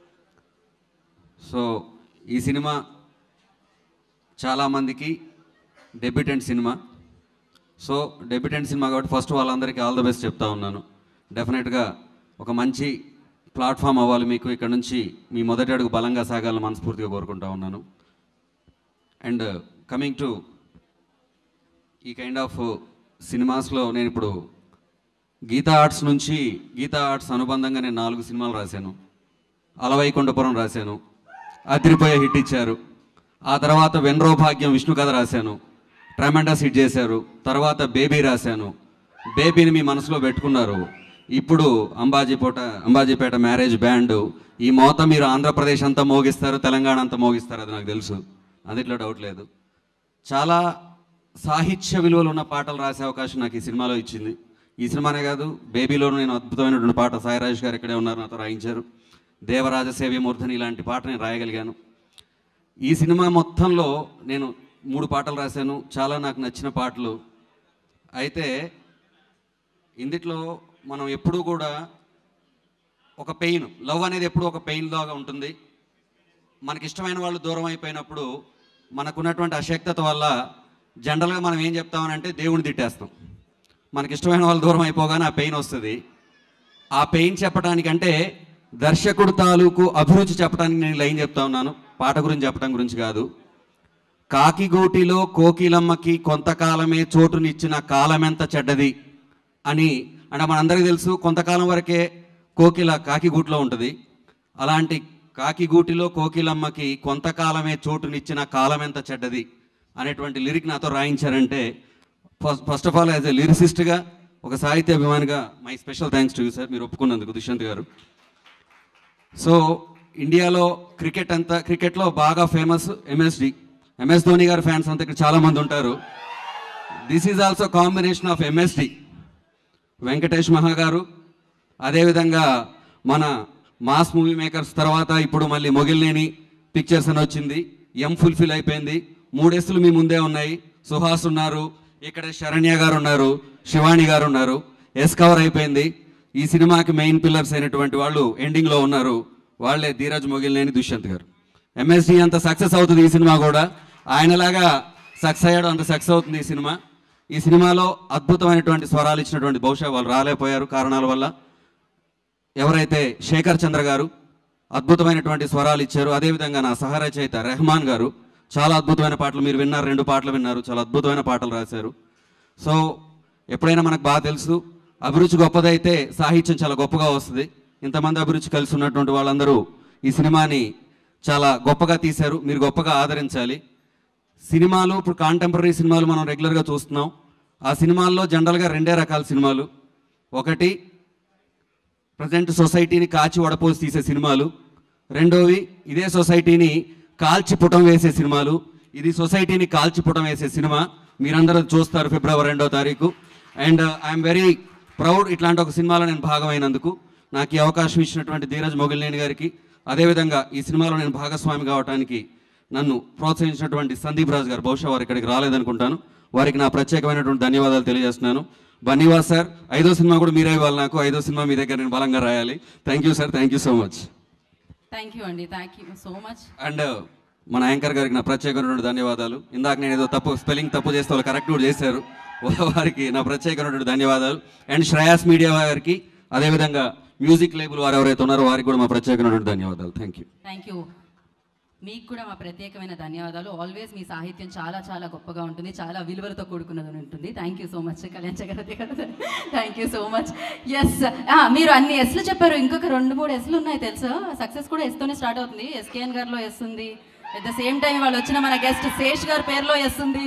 సో ఈ సినిమా చాలామందికి debutant cinema so debutant cinema కాబట్టి ఫస్ట్ వాళ్ళందరికీ ఆల్ ద బెస్ట్ చెప్తా ఉన్నాను డెఫినెట్గా ఒక మంచి ప్లాట్ఫామ్ అవ్వాలి మీకు ఇక్కడ నుంచి మీ మొదటి అడుగు బలంగా సాగాలని మనస్ఫూర్తిగా కోరుకుంటా ఉన్నాను అండ్ కమింగ్ టు ఈ కైండ్ ఆఫ్ సినిమాస్లో నేను ఇప్పుడు గీతా ఆర్ట్స్ నుంచి గీతా ఆర్ట్స్ అనుబంధంగా నేను నాలుగు సినిమాలు రాశాను అలవైకుంఠపురం రాశాను అదిరిపోయే హిట్ ఇచ్చారు ఆ తర్వాత వెన్రో భాగ్యం విష్ణు కథ రాశాను ట్రమెండస్ హిట్ చేశారు తర్వాత బేబీ రాశాను బేబీని మీ మనసులో పెట్టుకున్నారు ఇప్పుడు అంబాజీపేట అంబాజీపేట మ్యారేజ్ బ్యాండ్ ఈ మోత మీరు ఆంధ్రప్రదేశ్ అంతా మోగిస్తారు తెలంగాణ అంతా మోగిస్తారు అది నాకు తెలుసు అందుట్లో డౌట్ లేదు చాలా సాహిత్య విలువలు ఉన్న పాటలు రాసే అవకాశం నాకు ఈ సినిమాలో ఇచ్చింది ఈ సినిమానే కాదు బేబీలో నేను అద్భుతమైనటువంటి పాట సాయిరాజ్ గారు ఇక్కడే ఉన్నారు నాతో రాయించారు దేవరాజ సేవ్యమూర్ధని ఇలాంటి పాట నేను రాయగలిగాను ఈ సినిమా మొత్తంలో నేను మూడు పాటలు రాశాను చాలా నాకు నచ్చిన పాటలు అయితే ఇందిట్లో మనం ఎప్పుడూ కూడా ఒక పెయిన్ లవ్ అనేది ఎప్పుడూ ఒక పెయిన్ లాగా ఉంటుంది మనకి ఇష్టమైన వాళ్ళు దూరం అయిపోయినప్పుడు మనకున్నటువంటి అశక్తత వల్ల జనరల్గా మనం ఏం చెప్తామనంటే దేవుని తిట్టేస్తాం మనకి ఇష్టమైన వాళ్ళు దూరం అయిపోగానే ఆ పెయిన్ వస్తుంది ఆ పెయిన్ చెప్పడానికంటే దర్శకుడు తాలూకు అభిరుచి చెప్పడానికి నేను లైన్ చెప్తా ఉన్నాను పాట గురించి చెప్పడం గురించి కాదు కాకిగూటిలో కోకిలమ్మకి కొంతకాలమే చోటునిచ్చిన కాలమెంత చెడ్డది అని అంటే మనందరికీ తెలుసు కొంతకాలం వరకే కోకిల కాకిగూటిలో ఉంటుంది అలాంటి కాకిగూటిలో కోకిలమ్మకి కొంతకాలమే చోటునిచ్చిన కాలమెంత చెడ్డది అనేటువంటి లిరిక్ నాతో రాయించారంటే first first of all as a లిరిసిస్ట్గా ఒక సాహిత్య అభిమానిగా my special thanks to you sir మీరు ఒప్పుకున్నందుకు దుష్యంత్ గారు సో ఇండియాలో క్రికెట్ అంతా క్రికెట్లో బాగా ఫేమస్ ఎంఎస్డి ఎంఎస్ ధోని గారి ఫ్యాన్స్ అంతా ఇక్కడ చాలా మంది ఉంటారు this is also combination of MSD Venkatesh Maha గారు అదేవిధంగా మన మాస్ మూవీ మేకర్స్ తర్వాత ఇప్పుడు మళ్ళీ మొగిలినేని పిక్చర్స్ అని వచ్చింది ఎం ఫుల్ఫిల్ అయిపోయింది మూడేస్తులు మీ ముందే ఉన్నాయి సుహాస్ ఉన్నారు ఇక్కడ శరణ్య గారు ఉన్నారు శివాణి గారు ఉన్నారు ఎస్ కవర్ అయిపోయింది ఈ సినిమాకి మెయిన్ పిల్లర్స్ అయినటువంటి వాళ్ళు ఎండింగ్లో ఉన్నారు వాళ్ళే ధీరజ్ మొగిలినేని దుష్యంత్ గారు ఎంఎస్డి అంత సక్సెస్ అవుతుంది ఈ సినిమా కూడా ఆయనలాగా సక్సెస్ అయ్యాడు అంత సక్సెస్ అవుతుంది ఈ సినిమా ఈ సినిమాలో అద్భుతమైనటువంటి స్వరాలు ఇచ్చినటువంటి బహుశా వాళ్ళు రాలేకపోయారు కారణాల వల్ల ఎవరైతే శేఖర్ చంద్ర గారు అద్భుతమైనటువంటి స్వరాలు ఇచ్చారు అదేవిధంగా నా సహరచయిత రెహమాన్ గారు చాలా అద్భుతమైన పాటలు మీరు విన్నారు రెండు పాటలు విన్నారు చాలా అద్భుతమైన పాటలు రాశారు సో ఎప్పుడైనా మనకు బాగా తెలుసు అభిరుచి గొప్పదైతే సాహిత్యం చాలా గొప్పగా వస్తుంది ఇంతమంది అభిరుచి కలిసి ఉన్నటువంటి వాళ్ళందరూ ఈ సినిమాని చాలా గొప్పగా తీశారు మీరు గొప్పగా ఆదరించాలి సినిమాలు ఇప్పుడు కాంటెంపరీ సినిమాలు మనం రెగ్యులర్గా చూస్తున్నాం ఆ సినిమాల్లో జనరల్గా రెండే రకాల సినిమాలు ఒకటి ప్రజెంట్ సొసైటీని కాచి వడపోసి తీసే సినిమాలు రెండోవి ఇదే సొసైటీని కాల్చి పుటం వేసే సినిమాలు ఇది సొసైటీని కాల్చి పుటం వేసే సినిమా మీరందరూ చూస్తారు ఫిబ్రవరి రెండో తారీఖు అండ్ ఐఎమ్ వెరీ ప్రౌడ్ ఇట్లాంటి ఒక సినిమాలో నేను భాగమైనందుకు నాకు ఈ అవకాశం ఇచ్చినటువంటి ధీరజ్ మొగిలినేని గారికి అదేవిధంగా ఈ సినిమాలో నేను భాగస్వామి కావడానికి నన్ను ప్రోత్సహించినటువంటి సందీప్ రాజు గారు బహుశా వారు ఇక్కడికి రాలేదనుకుంటాను వారికి నా ప్రత్యేకమైనటువంటి ధన్యవాదాలు తెలియజేస్తున్నాను బన్నీవాస్ సార్ ఐదో సినిమా కూడా మీరే ఇవ్వాలి నాకు ఐదో సినిమా మీ దగ్గర నేను బలంగా రాయాలి thank you sir thank you so much thank you అండి thank you so much and మన యాంకర్ గారికి నా ప్రత్యేకమైనటువంటి ధన్యవాదాలు ఇందాక నేను ఏదో తప్పు స్పెల్లింగ్ తప్పు చేస్తే వాళ్ళు కరెక్ట్ కూడా చేశారు వారికి నా ప్రత్యేకమైనటువంటి ధన్యవాదాలు అండ్ శ్రేయాస్ మీడియా వారికి అదేవిధంగా మ్యూజిక్ లేబుల్ వారు ఎవరైతే ఉన్నారో వారికి కూడా మా ప్రత్యేకమైనటువంటి ధన్యవాదాలు థ్యాంక్ యూ థ్యాంక్ యూ మీకు కూడా మా ప్రత్యేకమైన ధన్యవాదాలు ఆల్వేస్ మీ సాహిత్యం చాలా చాలా గొప్పగా ఉంటుంది చాలా విలువలతో కూడుకున్నది ఉంటుంది thank you so much Kalyan Chakravarthy గారు thank you so much S మీరు అన్ని ఎస్లు చెప్పారు ఇంకొక రెండు మూడు ఎస్లు ఉన్నాయి తెలుసా సక్సెస్ కూడా ఎస్తోనే స్టార్ట్ అవుతుంది ఎస్కేఎన్ గారిలో ఎస్ ఉంది అట్ ద సేమ్ టైం వాళ్ళు వచ్చిన మన గెస్ట్ శేష్ గారి పేరులో ఎస్ ఉంది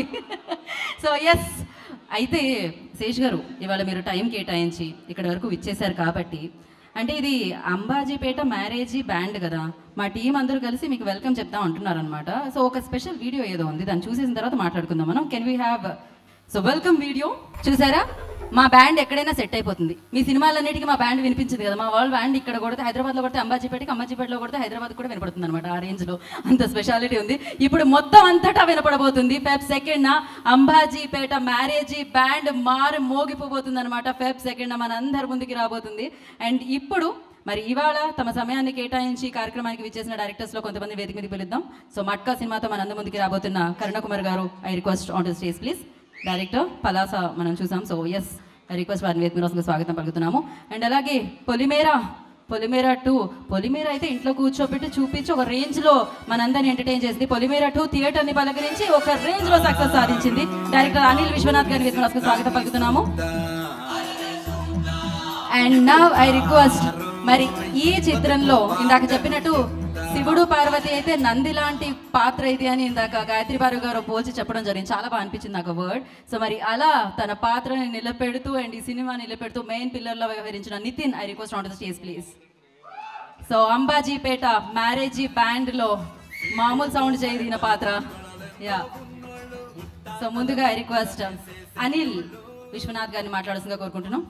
సో ఎస్ అయితే శేష్ గారు ఇవాళ మీరు టైం కేటాయించి ఇక్కడ వరకు విచ్చేశారు కాబట్టి అంటే ఇది అంబాజీపేట మ్యారేజీ బ్యాండ్ కదా మా టీం అందరూ కలిసి మీకు వెల్కమ్ చెప్తాం అంటున్నారు అనమాట సో ఒక స్పెషల్ వీడియో ఏదో ఉంది దాన్ని చూసేసిన తర్వాత మాట్లాడుకుందాం మనం can we have so welcome video చూసారా మా బ్యాండ్ ఎక్కడైనా సెట్ అయిపోతుంది మీ సినిమాలన్నిటికీ మా బ్యాండ్ వినిపించింది కదా మా వాళ్ళ బ్యాండ్ ఇక్కడ కొడితే హైదరాబాద్లో కొడితే అంబాజీపేటకి అంబాజీపేటలో కొడితే హైదరాబాద్ కూడా వినపడుతుంది అనమాట ఆ రేంజ్లో అంత స్పెషాలిటీ ఉంది ఇప్పుడు మొత్తం అంతటా వినపడబోతుంది Feb second Ambajipeta marriage band మారు మోగిపోబోతుంది అనమాట ఫెబ్ సెకండ్ మన అందరి ముందుకి రాబోతుంది అండ్ ఇప్పుడు మరి ఇవాళ తమ సమయాన్ని కేటాయించి ఈ కార్యక్రమానికి విచ్చేసిన డైరెక్టర్స్లో కొంతమంది వేదిక మీదకి పిలుద్దాం సో మట్కా సినిమాతో మన అందరి ముందుకి రాబోతున్న కరుణకుమార్ గారు I request on to stage please director Palasa మనం చూసాం సో ఎస్ ఐ రిక్వెస్ట్ వారిని వేదిక మీద స్వాగతం పలుకుతున్నాము అండ్ అలాగే పొలిమేరా పొలిమేరా టూ పొలిమేర అయితే ఇంట్లో కూర్చోబెట్టి చూపించి ఒక రేంజ్లో మనందరిని ఎంటర్టైన్ చేసింది పొలిమేర టూ థియేటర్ని పలకరించి ఒక రేంజ్లో సక్సెస్ సాధించింది డైరెక్టర్ అనిల్ విశ్వనాథ్ గారిని వేదిక మీద స్వాగతం పలుకుతున్నాము అండ్ నవ్ ఐ రిక్వెస్ట్ మరి ఈ చిత్రంలో ఇందాక చెప్పినట్టు శివుడు పార్వతి అయితే నంది లాంటి పాత్ర ఇది అని ఇందాక గాయత్రి బారు గారు పోల్చి చెప్పడం జరిగింది చాలా బాగా అనిపించింది నాకు వర్డ్ సో మరి అలా తన పాత్రని నిలబెడుతూ అండ్ ఈ సినిమా నిలబెడుతూ మెయిన్ పిల్లర్లో వ్యవహరించిన Nitin I request on the stage please so Ambajipeta marriage బ్యాండ్లో మామూలు సౌండ్ చేయదిన పాత్ర యా సో ముందుగా ఐ రిక్వెస్ట్ అనిల్ విశ్వనాథ్ గారిని మాట్లాడాల్సిందిగా కోరుకుంటున్నాం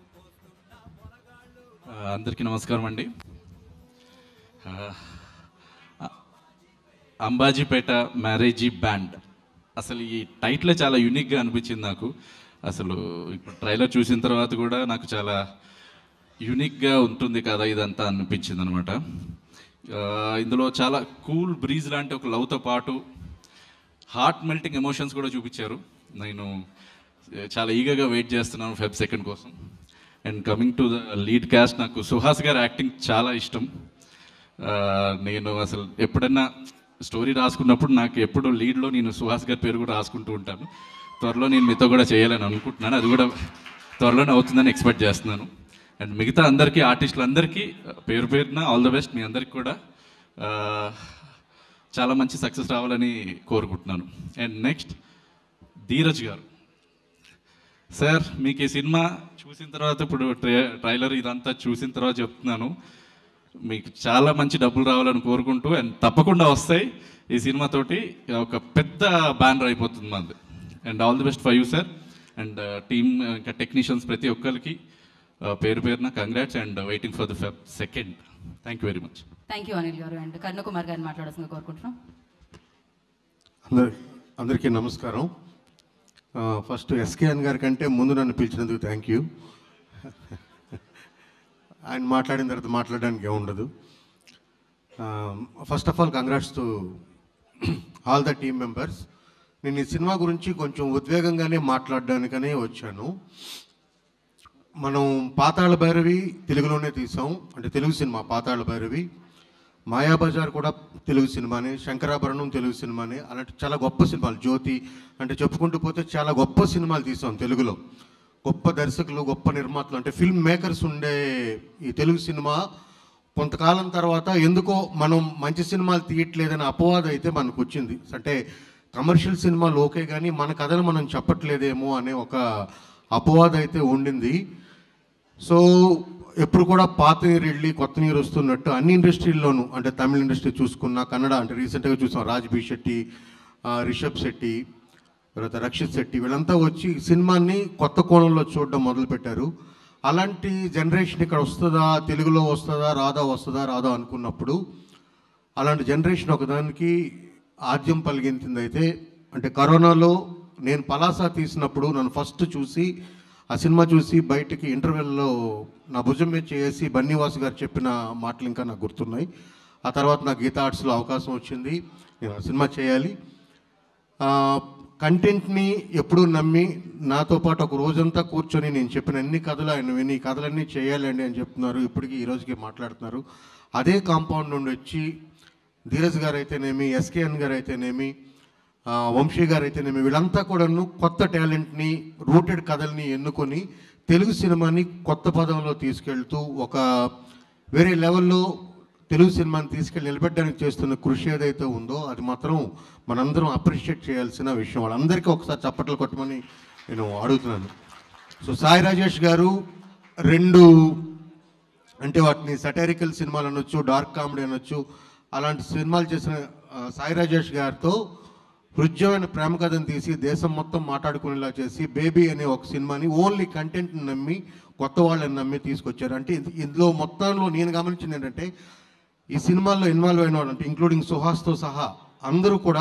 ఆ, అందరికీ నమస్కారం అండి ఆ, అంబాజీపేట మ్యారేజీ బ్యాండ్ అసలు ఈ టైటిల్ చాలా యూనిక్గా అనిపించింది నాకు అసలు ఇప్పుడు ట్రైలర్ చూసిన తర్వాత కూడా నాకు చాలా యూనిక్గా ఉంటుంది కదా ఇదంతా అనిపించింది అనమాట ఇందులో చాలా కూల్ బ్రీజ్ లాంటి ఒక లవ్తో పాటు హార్ట్ మెల్టింగ్ ఎమోషన్స్ కూడా చూపించారు నేను ఆ, చాలా ఈగగా వెయిట్ చేస్తున్నాను ఫెబ్ సెకండ్ కోసం and coming to the lead cast నాకు సుహాస్ గారి యాక్టింగ్ చాలా ఇష్టం ఆ, నేను అసలు ఎప్పుడన్నా స్టోరీ రాసుకున్నప్పుడు నాకు ఎప్పుడు లీడ్లో నేను సుహాస్ గారి పేరు కూడా రాసుకుంటూ ఉంటాను త్వరలో నేను మీతో కూడా చేయాలని అనుకుంటున్నాను అది కూడా త్వరలోనే అవుతుందని ఎక్స్పెక్ట్ చేస్తున్నాను అండ్ మిగతా అందరికీ ఆర్టిస్టులందరికీ పేరు పేరున ఆల్ ద బెస్ట్ మీ అందరికి కూడా ఆ, చాలా మంచి సక్సెస్ రావాలని కోరుకుంటున్నాను అండ్ నెక్స్ట్ ధీరజ్ గారు సార్ మీకు ఈ సినిమా చూసిన తర్వాత ఇప్పుడు ట్రై ట్రైలర్ ఇదంతా చూసిన తర్వాత చెప్తున్నాను మీకు చాలా మంచి డబ్బులు రావాలని కోరుకుంటూ అండ్ తప్పకుండా వస్తాయి ఈ సినిమాతోటి ఒక పెద్ద బ్యానర్ అయిపోతుంది మాది and all the best for you sir and team ఇంకా టెక్నీషియన్స్ ప్రతి ఒక్కరికి uh, పేరు పేరున congrats and waiting for the Feb second thank you very much thank you Anil గారు అండ్ కర్ణకుమార్ గారిని మాట్లాడాల్సిందిగా కోరుకుంటున్నాం అందరి అందరికీ నమస్కారం ఆ, ఫస్ట్ ఎస్కేఎన్ గారి కంటే ముందు నన్ను పిలిచినందుకు థ్యాంక్ యూ ఆయన మాట్లాడిన తర్వాత మాట్లాడడానికి ఏముండదు first of all congrats to all the team members నేను ఈ సినిమా గురించి కొంచెం ఉద్వేగంగానే మాట్లాడడానికనే వచ్చాను మనం పాతాళ భైరవి తెలుగులోనే తీసాం అంటే తెలుగు సినిమా పాతాళ భైరవి మాయాబజార్ కూడా తెలుగు సినిమానే శంకరాభరణం తెలుగు సినిమానే అలాంటి చాలా గొప్ప సినిమాలు జ్యోతి అంటే చెప్పుకుంటూ పోతే చాలా గొప్ప సినిమాలు తీసాం తెలుగులో గొప్ప దర్శకులు గొప్ప నిర్మాతలు అంటే ఫిల్మ్ మేకర్స్ ఉండే ఈ తెలుగు సినిమా కొంతకాలం తర్వాత ఎందుకో మనం మంచి సినిమాలు తీయట్లేదని అపవాదం అయితే మనకు వచ్చింది అంటే కమర్షియల్ సినిమాలు ఓకే కానీ మన కథను మనం చెప్పట్లేదేమో అనే ఒక అపవాదం అయితే ఉండింది సో ఎప్పుడు కూడా పాత నీరు వెళ్ళి కొత్త నీరు వస్తున్నట్టు అన్ని ఇండస్ట్రీల్లోనూ అంటే తమిళ ఇండస్ట్రీ చూసుకున్నా కన్నడ అంటే రీసెంట్గా చూసాం రాజ్ బి శెట్టి ఆ, రిషబ్ శెట్టి తర్వాత రక్షిత్ శెట్టి వీళ్ళంతా వచ్చి సినిమాని కొత్త కోణంలో చూడడం మొదలుపెట్టారు అలాంటి జనరేషన్ ఇక్కడ వస్తుందా తెలుగులో వస్తుందా రాదా వస్తుందా రాదా అనుకున్నప్పుడు అలాంటి జనరేషన్ ఒకదానికి ఆద్యం పలిగించింది అయితే అంటే కరోనాలో నేను పలాసా తీసినప్పుడు నన్ను ఫస్ట్ చూసి ఆ సినిమా చూసి బయటికి ఇంటర్వెల్లో నా భుజం మీద చేసి బన్నీవాసు గారు చెప్పిన మాటలు ఇంకా నాకు గుర్తున్నాయి ఆ తర్వాత నాకు గీతా ఆర్ట్స్లో అవకాశం వచ్చింది నేను ఆ సినిమా చేయాలి కంటెంట్ని ఎప్పుడూ నమ్మి నాతో పాటు ఒక రోజంతా కూర్చొని నేను చెప్పిన అన్ని కథలు ఆయన విని ఈ కథలన్నీ చేయాలండి అని చెప్తున్నారు ఇప్పటికీ ఈ రోజుకి మాట్లాడుతున్నారు అదే కాంపౌండ్ నుండి వచ్చి ధీరజ్ గారు అయితేనేమి ఎస్కేఎన్ గారు అయితేనేమి ఆ, వంశీ గారు అయితేనేమి వీళ్ళంతా కూడాను కొత్త టాలెంట్ని రూటెడ్ కథల్ని ఎన్నుకొని తెలుగు సినిమాని కొత్త పదంలో తీసుకెళ్తూ ఒక వేరే లెవెల్లో తెలుగు సినిమాని తీసుకెళ్ళి నిలబెట్టడానికి చేస్తున్న కృషి ఏదైతే ఉందో అది మాత్రం మనందరం అప్రిషియేట్ చేయాల్సిన విషయం వాళ్ళందరికీ ఒకసారి చప్పట్లు కొట్టమని నేను అడుగుతున్నాను సో సాయి రాజేష్ గారు రెండు అంటే వాటిని సటారికల్ సినిమాలు అనొచ్చు డార్క్ కామెడీ అనొచ్చు అలాంటి సినిమాలు చేసిన ఆ, సాయి రాజేష్ గారితో హృద్యమైన ప్రేమ కథను తీసి దేశం మొత్తం మాట్లాడుకునేలా చేసి బేబీ అనే ఒక సినిమాని ఓన్లీ కంటెంట్ని నమ్మి కొత్త వాళ్ళని నమ్మి తీసుకొచ్చారు అంటే ఇది- ఇందులో మొత్తంలో నేను గమనించింది ఏంటంటే ఈ సినిమాల్లో ఇన్వాల్వ్ అయిన వాళ్ళు అంటే ఇంక్లూడింగ్ సుహాస్తో సహా అందరూ కూడా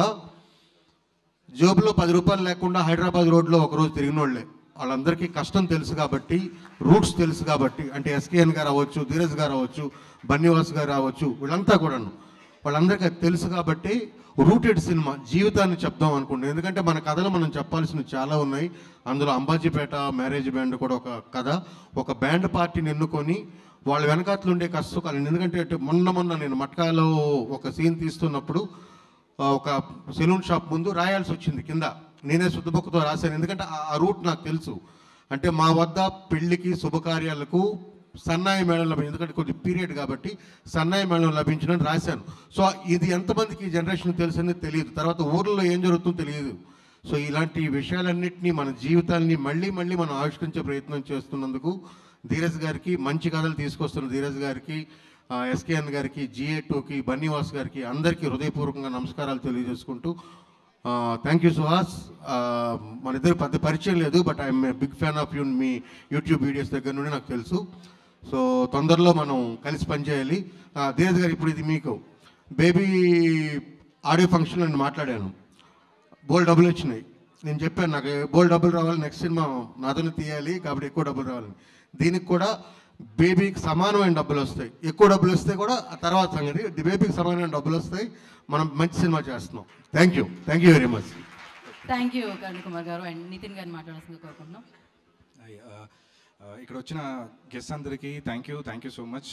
జేబులో పది రూపాయలు లేకుండా హైదరాబాద్ రోడ్లో ఒకరోజు తిరిగిన వాళ్ళే వాళ్ళందరికీ కష్టం తెలుసు కాబట్టి రూట్స్ తెలుసు కాబట్టి అంటే ఎస్కేఎన్ గారు అవ్వచ్చు ధీరజ్ గారు అవ్వచ్చు బన్నీవాస్ గారు అవ్వచ్చు వీళ్ళంతా కూడాను వాళ్ళందరికీ అది తెలుసు కాబట్టి రూటెడ్ సినిమా జీవితాన్ని చెప్దాం అనుకుంటున్నాను ఎందుకంటే మన కథలు మనం చెప్పాల్సినవి చాలా ఉన్నాయి అందులో అంబాజీపేట మ్యారేజ్ బ్యాండ్ కూడా ఒక కథ ఒక బ్యాండ్ పార్టీని ఎన్నుకొని వాళ్ళ వెనకాతలు ఉండే కష్టకాలం ఎందుకంటే అటు మొన్న మొన్న నేను మట్కాలో ఒక సీన్ తీస్తున్నప్పుడు ఆ, ఒక సెలూన్ షాప్ ముందు రాయాల్సి వచ్చింది కింద నేనే శుద్ధబొక్కతో రాశాను ఎందుకంటే ఆ- ఆ రూట్ నాకు తెలుసు అంటే మా వద్ద పెళ్లికి శుభకార్యాలకు సన్నాయి మేళం లభించింది ఎందుకంటే కొద్ది పీరియడ్ కాబట్టి సన్నాయి మేళం లభించిందని రాశాను సో ఇది ఎంతమందికి ఈ జనరేషన్ తెలుసని తెలియదు తర్వాత ఊర్లో ఏం జరుగుతుందో తెలియదు సో ఇలాంటి విషయాలన్నింటినీ మన జీవితాన్ని మళ్ళీ మళ్ళీ మనం ఆవిష్కరించే ప్రయత్నం చేస్తున్నందుకు ధీరజ్ గారికి మంచి కథలు తీసుకొస్తున్న ధీరజ్ గారికి ఎస్కేఎన్ గారికి జిఏ టూకి బన్నీవాస్ గారికి అందరికీ హృదయపూర్వకంగా నమస్కారాలు తెలియజేసుకుంటూ థ్యాంక్ యూ సుహాస్ మన ఇద్దరు పెద్ద పరిచయం లేదు but I'm big fan of you మీ యూట్యూబ్ వీడియోస్ దగ్గర నుండి నాకు తెలుసు సో తొందరలో మనం కలిసి పనిచేయాలి ఆ, ధీరజ్ గారు ఇప్పుడు ఇది మీకు బేబీ ఆడియో ఫంక్షన్లో నేను మాట్లాడాను బోల్ డబ్బులు వచ్చినాయి నేను చెప్పాను నాకు బోల్ డబ్బులు రావాలి నెక్స్ట్ సినిమా నాతోనే తీయాలి కాబట్టి ఎక్కువ డబ్బులు రావాలి దీనికి కూడా బేబీకి సమానమైన డబ్బులు వస్తాయి ఎక్కువ డబ్బులు వస్తే కూడా ఆ తర్వాత సంగతి ది బేబీకి సమానమైన డబ్బులు వస్తాయి మనం మంచి సినిమా చేస్తున్నాం thank you thank you very much thank you Karun Kumar garu and Nitin గారిని మాట్లాడాల్సిందిగా కోరుకుంటున్నాం హాయ్, ఆ, ఆ, ఇక్కడ వచ్చిన గెస్ట్ అందరికీ thank you thank you so much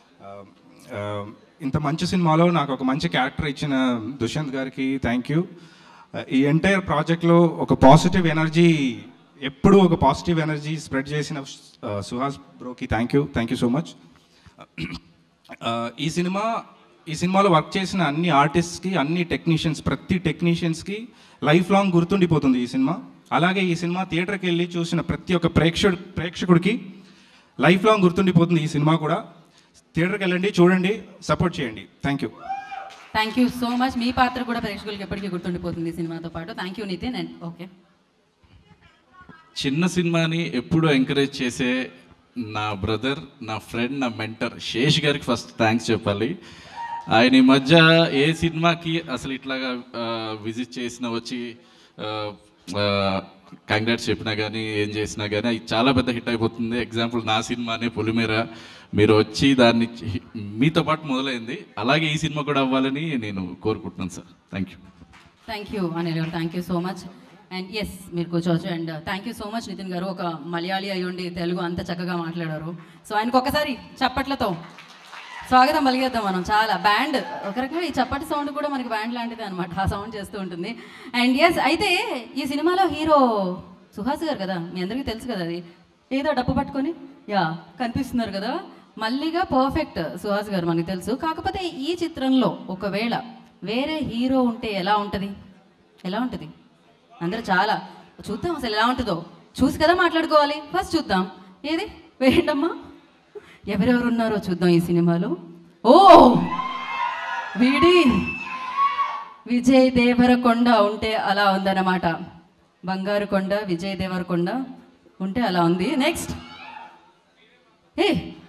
ఇంత మంచి సినిమాలో నాకు ఒక మంచి క్యారెక్టర్ ఇచ్చిన దుష్యంత్ గారికి థ్యాంక్ యూ ఈ ఎంటైర్ ప్రాజెక్ట్లో ఒక పాజిటివ్ ఎనర్జీ ఎప్పుడూ ఒక పాజిటివ్ ఎనర్జీ స్ప్రెడ్ చేసిన ఆ, సుహాస్ బ్రోకి thank you thank you so much ఈ సినిమా ఈ సినిమాలో వర్క్ చేసిన అన్ని ఆర్టిస్ట్స్కి అన్ని టెక్నీషియన్స్ ప్రతి టెక్నీషియన్స్కి లైఫ్ లాంగ్ గుర్తుండిపోతుంది ఈ సినిమా అలాగే ఈ సినిమా థియేటర్కి వెళ్ళి చూసిన ప్రతి ఒక్క ప్రేక్షకుడు ప్రేక్షకుడికి లైఫ్ లాంగ్ గుర్తుండిపోతుంది ఈ సినిమా కూడా థియేటర్కి వెళ్ళండి చూడండి సపోర్ట్ చేయండి thank you thank you so much మీ పాత్ర కూడా ప్రేక్షకులకి ఎప్పటికీ గుర్తుండిపోతుంది ఈ సినిమాతో పాటు thank you Nitin and okay చిన్న సినిమాని ఎప్పుడూ ఎంకరేజ్ చేసే నా బ్రదర్ నా ఫ్రెండ్ నా మెంటర్ శేష్ గారికి ఫస్ట్ థ్యాంక్స్ చెప్పాలి ఆయన ఈ మధ్య ఏ సినిమాకి అసలు ఇట్లాగా విజిట్ చేసినా వచ్చి కంగ్రాట్స్ చెప్పినా కానీ ఏం చేసినా కానీ అది చాలా పెద్ద హిట్ అయిపోతుంది ఎగ్జాంపుల్ నా సినిమానే పొలిమేర మీరు వచ్చి దాన్ని చి- మీతో పాటు మొదలైంది అలాగే ఈ సినిమా కూడా అవ్వాలని నేను కోరుకుంటున్నాను sir thank you thank you Anil garu thank you so much and yes మీరు కూర్చోవచ్చు and thank you so much Nitin garu ఒక మలయాళీ అయ్యుండి తెలుగు అంత చక్కగా మాట్లాడారు సో ఆయనకు ఒకసారి చప్పట్లతో స్వాగతం పలిగేద్దాం మనం చాలా బ్యాండ్ ఒక రకంగా ఈ చప్పటి సౌండ్ కూడా మనకి బ్యాండ్ లాంటిదే అనమాట ఆ సౌండ్ చేస్తూ ఉంటుంది అండ్ ఎస్ అయితే ఈ సినిమాలో హీరో సుహాస్ గారు కదా మీ అందరికీ తెలుసు కదా అది ఏదో డప్పు పట్టుకొని యా కనిపిస్తున్నారు కదా మళ్ళీగా పర్ఫెక్ట్ సుహాస్ గారు మనకి తెలుసు కాకపోతే ఈ చిత్రంలో ఒకవేళ వేరే హీరో ఉంటే ఎలా ఉంటుంది ఎలా ఉంటుంది అందరూ చాలా చూద్దాం అసలు ఎలా ఉంటుందో చూసి కదా మాట్లాడుకోవాలి ఫస్ట్ చూద్దాం ఏది వేయండమ్మా ఎవరెవరు ఉన్నారో చూద్దాం ఈ సినిమాలో ఓ వీడి విజయ్ దేవరకొండ ఉంటే అలా ఉందన్నమాట బంగారు కొండ విజయ్ దేవరకొండ ఉంటే అలా ఉంది నెక్స్ట్ ఏ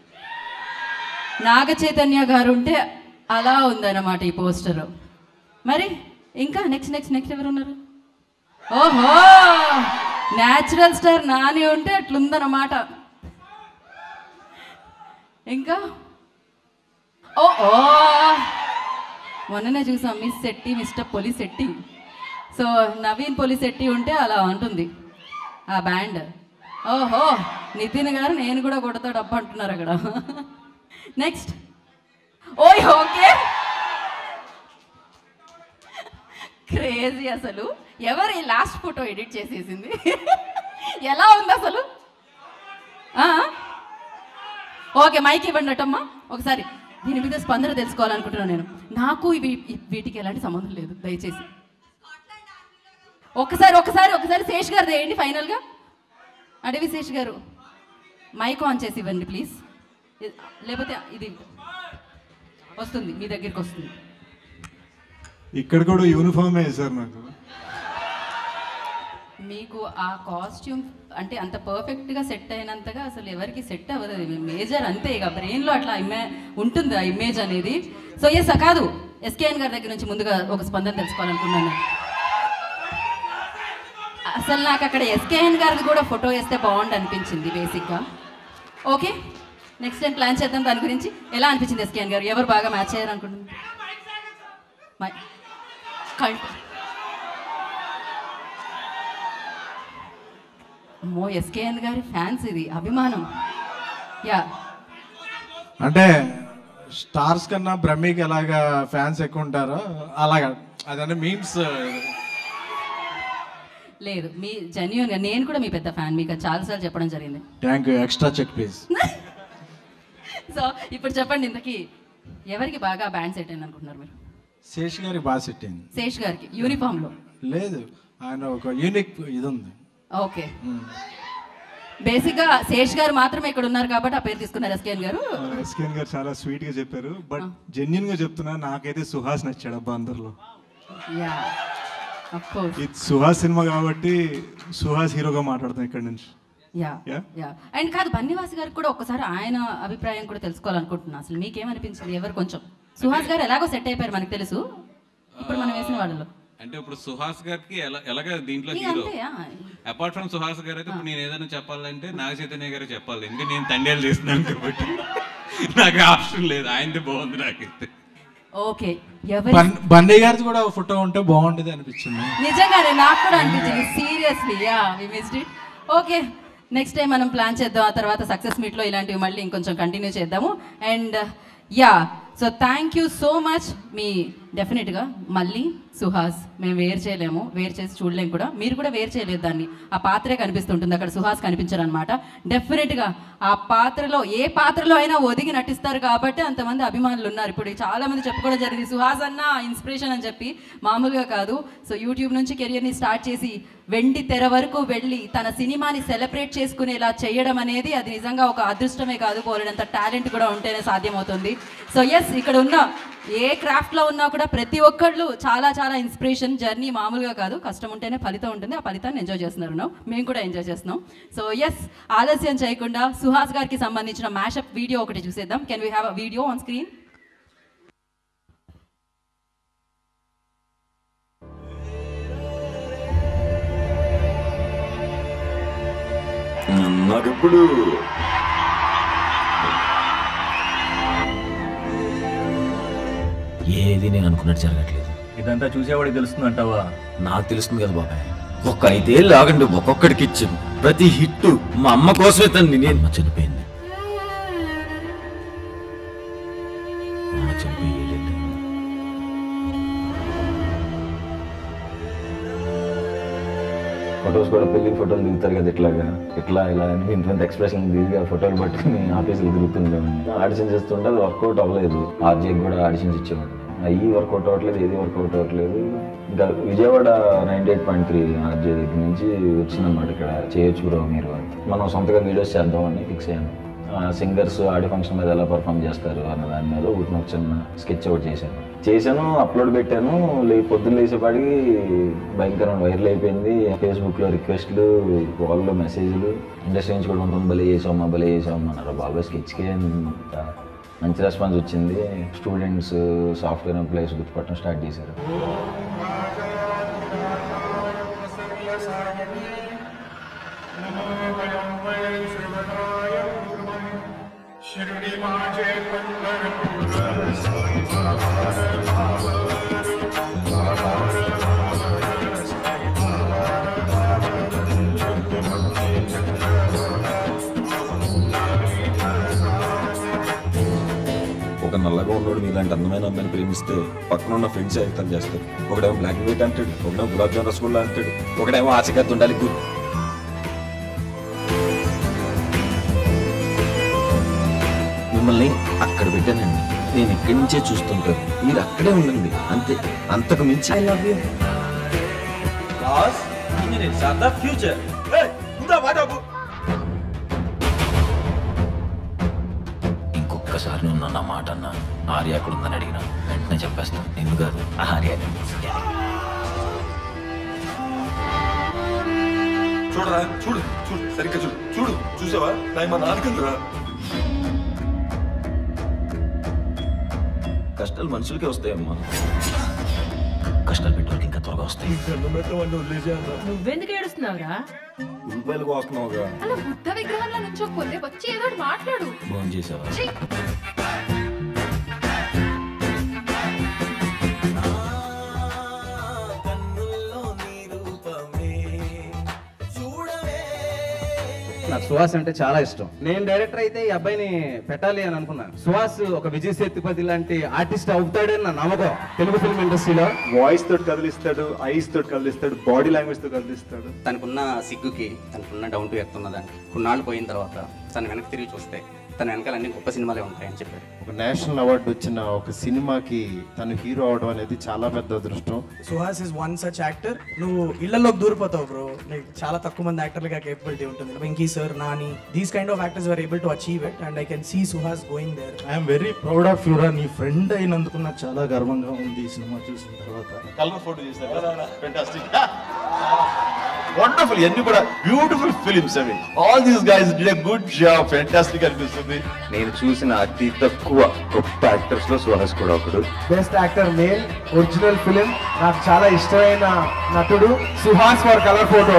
నాగ చైతన్య గారు ఉంటే అలా ఉందన్నమాట ఈ పోస్టర్ మరి ఇంకా నెక్స్ట్ నెక్స్ట్ నెక్స్ట్ ఎవరు ఉన్నారు ఓహో న్యాచురల్ స్టార్ నాని ఉంటే అట్లుందన్నమాట ఇంకా ఓ ఓ మొన్ననే చూసాం miss Shetty mister Polishetty so Naveen Polishetty ఉంటే అలా ఉంటుంది ఆ బ్యాండ్ ఓహో నితిన్ గారు నేను కూడా కొడతా డబ్బు అంటున్నారు అక్కడ నెక్స్ట్ ఓయ్ ఓకే క్రేజీ అసలు ఎవరు ఈ లాస్ట్ ఫోటో ఎడిట్ చేసేసింది ఎలా ఉంది అసలు ఆ? ఓకే మైక్ ఇవ్వండి అటమ్మా ఒకసారి దీని మీద స్పందన తెలుసుకోవాలనుకుంటున్నాను నేను నాకు ఇవి ఇ- వీటికి ఎలాంటి సంబంధం లేదు దయచేసి ఒకసారి ఒకసారి ఒకసారి శేష్ గారు వేయండి ఫైనల్గా అడవి శేష్ గారు మైక్ ఆన్ చేసి ఇవ్వండి ప్లీజ్ ఇ- లేకపోతే ఇది వస్తుంది మీ దగ్గరికి వస్తుంది ఇక్కడ కూడా యూనిఫామే వేశారు నాకు మీకు ఆ కాస్ట్యూమ్ అంటే అంత పర్ఫెక్ట్గా సెట్ అయినంతగా అసలు ఎవరికి సెట్ అవ్వదు అది మేజర్ అంతే ఇక బ్రెయిన్లో అట్లా ఇమే ఉంటుంది ఆ ఇమేజ్ అనేది సో ఎస్ కాదు ఎస్కేఎన్ గారి దగ్గర నుంచి ముందుగా ఒక స్పందన తెలుసుకోవాలనుకున్నాను అసలు నాకు అక్కడ ఎస్కేఎన్ గారిది కూడా ఫోటో వేస్తే బాగుండు అనిపించింది బేసిక్గా ఓకే నెక్స్ట్ టైం ప్లాన్ చేద్దాం దాని గురించి ఎలా అనిపించింది ఎస్కేఎన్ గారు ఎవరు బాగా మ్యాచ్ అయ్యారు అనుకుంటున్నారు మై- కల్ట్ అమ్మో ఎస్కేఎన్ గారి ఫ్యాన్స్ ఇది అభిమానం యా అంటే స్టార్స్ కన్నా బ్రహ్మికి ఎలాగా ఫ్యాన్స్ ఎక్కువ ఉంటారో అలాగా అదంటే మీమ్స్ లేదు మీ జెన్యున్గా నేను కూడా మీ పెద్ద ఫ్యాన్ మీకు అది చాలాసార్లు చెప్పడం జరిగింది thank you extra check please so ఇప్పుడు చెప్పండి ఇంతకీ ఎవరికి బాగా బ్యాండ్ సెట్ అయింది అనుకుంటున్నారు మీరు శేష్ గారి బాగా సెట్ అయింది శేష్ గారికి యూనిఫామ్లో లేదు ఆయన ఒక యూనిక్ ఇది ఉంది ఓకే బేసిక్గా శేష్ గారు మాత్రమే ఇక్కడ ఉన్నారు కాబట్టి ఆ పేరు తీసుకున్నారు ఎస్కేఎన్ గారు ఎస్కేన్ గారు చాలా స్వీట్ గా చెప్పారు బట్ జెన్యున్ గా చెప్తున్నా నాకైతే సుహాస్ నచ్చాడు అబ్బా అందరిలో యా అఫ్ కోర్స్ ఇది సుహాస్ సినిమా కాబట్టి సుహాస్ హీరోగా మాట్లాడుతాం ఇక్కడ నుంచి యా Yeah? యా అండ్ కాదు బన్నివాస్ గారికి కూడా ఒక్కసారి ఆయన అభిప్రాయం కూడా తెలుసుకోవాలనుకుంటున్నా అసలు మీకేమనిపించింది ఎవరు కొంచెం సుహాస్ గారు ఎలాగో సెట్ అయిపోయారు మనకు తెలుసు ఇప్పుడు మనం వేసిన వాళ్ళలో అంటే ఇప్పుడు సుహాస్ గారికి ఎలా ఎలాగ దీంట్లో ఇక హీరో అంతే, ఆ. అపార్ట్ ఫ్రమ్ సుహాస్ గారు అయితే ఇప్పుడు నేను ఏదైనా చెప్పాలంటే నాగ చైతన్య గారు చెప్పాలి ఎందుకంటే నేను తండేలు చేస్తున్నాను కాబట్టి నాకు ఆప్షన్ లేదు ఆయనది బాగుంది నాకైతే ఓకే ఎవరి బన్- బన్నీ గారిది కూడా ఫోటో ఉంటే బాగుండేది అనిపించింది నిజంగానే నాకు కూడా అనిపించింది seriously yeah we missed it okay next time మనం ప్లాన్ చేద్దాం ఆ తర్వాత సక్సెస్ మీట్లో ఇలాంటివి మళ్ళీ ఇంకొంచెం కంటిన్యూ చేద్దాము and yeah so thank you so much మీ డెఫినెట్గా మళ్ళీ సుహాస్ మేము వేరు చేయలేము వేరు చేసి చూడలేము కూడా మీరు కూడా వేరు చేయలేదు దాన్ని ఆ పాత్రే కనిపిస్తుంటుంది అక్కడ సుహాస్ కనిపించరు అనమాట డెఫినెట్గా ఆ పాత్రలో ఏ పాత్రలో అయినా ఒదిగి నటిస్తారు కాబట్టి అంతమంది అభిమానులు ఉన్నారు ఇప్పుడు చాలా మంది చెప్పుకోవడం జరిగింది సుహాస్ అన్న ఇన్స్పిరేషన్ అని చెప్పి మామూలుగా కాదు సో యూట్యూబ్ నుంచి కెరియర్ని స్టార్ట్ చేసి వెండి తెర వరకు వెళ్ళి తన సినిమాని సెలబ్రేట్ చేసుకునేలా చేయడం అనేది అది నిజంగా ఒక అదృష్టమే కాదు పోలేనంత టాలెంట్ కూడా ఉంటేనే సాధ్యమవుతుంది సో ఎస్ ఇక్కడ ఉన్న ఏ క్రాఫ్ట్లో ఉన్నా కూడా ప్రతి ఒక్కళ్ళు చాలా చాలా ఇన్స్పిరేషన్ జర్నీ మామూలుగా కాదు కష్టం ఉంటేనే ఫలితం ఉంటుంది ఆ ఫలితాన్ని ఎంజాయ్ చేస్తున్నారు now. మేము కూడా ఎంజాయ్ చేస్తున్నాం సో ఎస్ ఆలస్యం చేయకుండా సుహాస్ గారికి సంబంధించిన మ్యాషప్ వీడియో ఒకటి చూసేద్దాం can we have a video on screen నాకెప్పుడు ఏది నేను అనుకున్నట్టు జరగట్లేదు ఇదంతా చూసేవాడికి తెలుస్తుంది అంటావా నాకు తెలుస్తుంది కదా బాబాయ్ ఒక ఐదేళ్ళు ఆగండి ఒక్కొక్కడికి ఇచ్చాను ప్రతి హిట్ మా అమ్మ కోసమే తను నేను అమ్మ చనిపోయింది అమ్మ చనిపోయి ఏళ్ళేళ్ళు. ఫొటోస్ కూడా పెళ్లి ఫోటోలు దిగుతారు కదా ఇట్లాగా ఇట్లా ఇలా అని ఇంత ఇంత ఎక్స్ప్రెషన్ దిగి ఆ ఫోటోలు పట్టుకుని ఆఫీసులు తిరుగుతుండేవాడిని ఆడిషన్ చేస్తుంటే అది వర్కౌట్ అవ్వలేదు ఆర్జేకి కూడా ఆడిషన్స్ ఇచ్చేవాడిని అయ్యి వర్కౌట్ అవ్వట్లేదు ఏది వర్కౌట్ అవ్వట్లేదు ఇంకా Vijayawada ninety eight point three RJ దగ్గర నుంచి వచ్చిందన్నమాట ఇక్కడ చేయొచ్చు బ్రో మీరు అని మనం సొంతగా వీడియోస్ చేద్దామని ఫిక్స్ అయ్యాను సింగర్స్ ఆడియో ఫంక్షన్ మీద ఎలా పర్ఫామ్ చేస్తారు అన్న దాని మీద ఒకటి ఒక చిన్న స్కెచ్ ఒకటి చేశాను చేశాను అప్లోడ్ పెట్టాను లే పొద్దున్న లేచేపాటికి భయంకరమైన వైరల్ అయిపోయింది ఫేస్బుక్లో రిక్వెస్ట్లు కాల్లో మెసేజ్లు ఇండస్ట్రీ నుంచి కూడా ఉంటుంది భలే చేసామా భలే చేసామా అన్నారు బాబాయ్ స్కెచ్కే అంత మంచి రెస్పాన్స్ వచ్చింది స్టూడెంట్స్ సాఫ్ట్వేర్ ఎంప్లాయీస్ గుర్తుపట్టడం స్టార్ట్ చేశారు ఒక నల్లగా ఉన్నోడు నీలాంటి అందమైన అమ్మాయిని ప్రేమిస్తే పక్కన ఉన్న ఫ్రెండ్స్ ఎగతాలు చేస్తారు ఒకడేమో బ్లాక్ అండ్ వైట్ అంటాడు ఒకడేమో గులాబ్ జామ్ రసగుల్లా అంటాడు ఒకడేమో ఆశగా ఉండాలి గుడ్ మిమ్మల్ని అక్కడ పెట్టానండి నేను ఇక్కడి నుంచే చూస్తుంటాను మీరు అక్కడే ఉండండి అంతే అంతకు మించి I love you boss engineer are the future ఇంకొకసారి నువ్వు నన్ను ఆ మాట అన్నా ఆర్య అక్కడ ఉందని అడిగినా వెంటనే చెప్పేస్తాను ఎందుకు కాదు ఆర్య చూడరా చూడు చూడు సరిగ్గా చూడు చూడు చూసావా నాయ మా నాన్నకుందిరా కష్టాలు మనుషులకే వస్తాయమ్మా కష్టాలు పెట్టడానికి ఇంకా త్వరగా వస్తాయి నువ్వెందుకు ఏడుస్తున్నావురా రూపాయలు కోస్తున్నావుగా అలా బుద్ధ విగ్రహంలో నుంచోకపోతే వచ్చి ఏదో ఒకటి మాట్లాడు ఫోన్ చేసావా ఛీ! నాకు సుహాస్ అంటే చాలా ఇష్టం నేను డైరెక్టర్ అయితే ఈ అబ్బాయిని పెట్టాలి అని అనుకున్నాను సుహాస్ ఒక విజయ్ సేతుపతి లాంటి ఆర్టిస్ట్ అవుతాడని నా నమ్మకం తెలుగు ఫిల్మ్ ఇండస్ట్రీలో వాయిస్ తోటి కదిలిస్తాడు ఐస్ తోటి కదిలిస్తాడు బాడీ లాంగ్వేజ్ తో కదిలిస్తాడు తనకున్న సిగ్గుకి తనకున్న డౌన్ టు ఎర్త్ ఉన్నదానికి కొన్నాళ్ళు పోయిన తర్వాత తను వెనక్కి తిరిగి చూస్తే తన వెనకాల అన్ని గొప్ప సినిమాలే ఉంటాయని చెప్పారు ఒక నేషనల్ అవార్డు వచ్చిన ఒక సినిమాకి తను హీరో అవడం అనేది చాలా పెద్ద అదృష్టం Suhas is one such actor నువ్వు ఇళ్లలోకి దూరిపోతావు బ్రో లైక్ చాలా తక్కువ మంది యాక్టర్లుగా కేపబిలిటీ ఉంటుంది Venky sir Nani these kind of actors are able to achieve it and I can see Suhas going there I'm very proud of యూరా నీ ఫ్రెండ్ అయినందుకు నాకు చాలా గర్వంగా ఉంది ఈ సినిమా చూసిన తర్వాత కలర్ ఫోటో చేశారు ఫెంటాస్టిక్ వండర్ఫుల్ ఇవన్నీ కూడా బ్యూటిఫుల్ ఫిలిమ్స్ అవి all these guys did a good job fantastic అనిపిస్తుంది నేను చూసిన అతి తక్కువ గొప్ప యాక్టర్స్ లో సుహాస్ కూడా ఒకడు best actor male original film నాకు చాలా ఇష్టమైన నటుడు Suhas for colour photo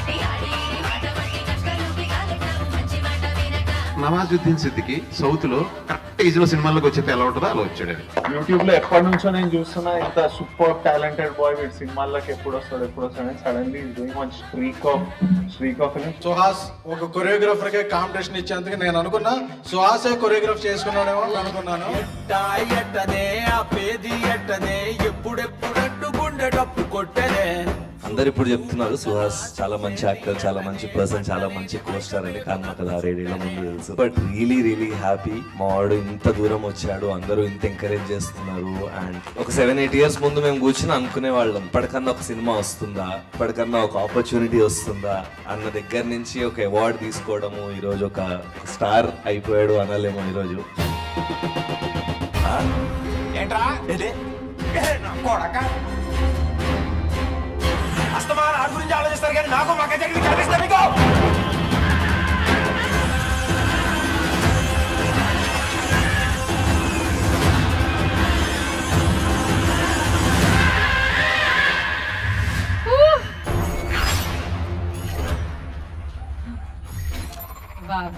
Nawazuddin Siddiqui south లో కరెక్ట్ ఏజ్ లో సినిమాల్లోకి వచ్చేది ఎలా ఉంటుందో అలా వచ్చాడు యూట్యూబ్ లో ఎప్పటి నుంచో నేను చూస్తున్నా ఇంత సూపర్ టాలెంటెడ్ బాయ్ వీడు సినిమాల్లోకి ఎప్పుడు వస్తాడు ఎప్పుడు వస్తాడు suddenly doing one streak of streak of film Suhas ఒక కొరియోగ్రాఫర్ కి కాంపిటీషన్ ఇచ్చేందుకు నేను అనుకున్నా సుహాసే కొరియోగ్రాఫ్ చేసుకున్నాడేమో అని అనుకున్నాను ఎట్టదే ఆపేది ఎట్టదే ఎప్పుడెప్పుడట్టు గుండె డప్పు కొట్టదే అందరు ఇప్పుడు చెప్తున్నారు సుహాస్ చాలా మంచి యాక్టర్ చాలా మంచి పర్సన్ చాలా మంచి కోస్టార్ అని కానీ నాకు అది ఆరేడేళ్ల ముందు తెలుసు బట్ రియలీ రియలీ హ్యాపీ మా వాడు ఇంత దూరం వచ్చాడు అందరూ ఇంత ఎంకరేజ్ చేస్తున్నారు అండ్ ఒక సెవెన్ ఎయిట్ ఇయర్స్ ముందు మేము కూర్చుని అనుకునే వాళ్ళం ఇప్పటికన్నా ఒక సినిమా వస్తుందా ఇప్పటికన్నా ఒక ఆపర్చునిటీ వస్తుందా అన్న దగ్గర నుంచి ఒక అవార్డు తీసుకోవడము ఈరోజు ఒక స్టార్ అయిపోయాడు అనలేమో ఈరోజు ఏంట్రా ఇదే నా కొడక అస్తమాన ఆడి గురించి ఆలోచిస్తారు కానీ నాకు మక్క జరిగింది కనిపిస్తా మీకు వావ్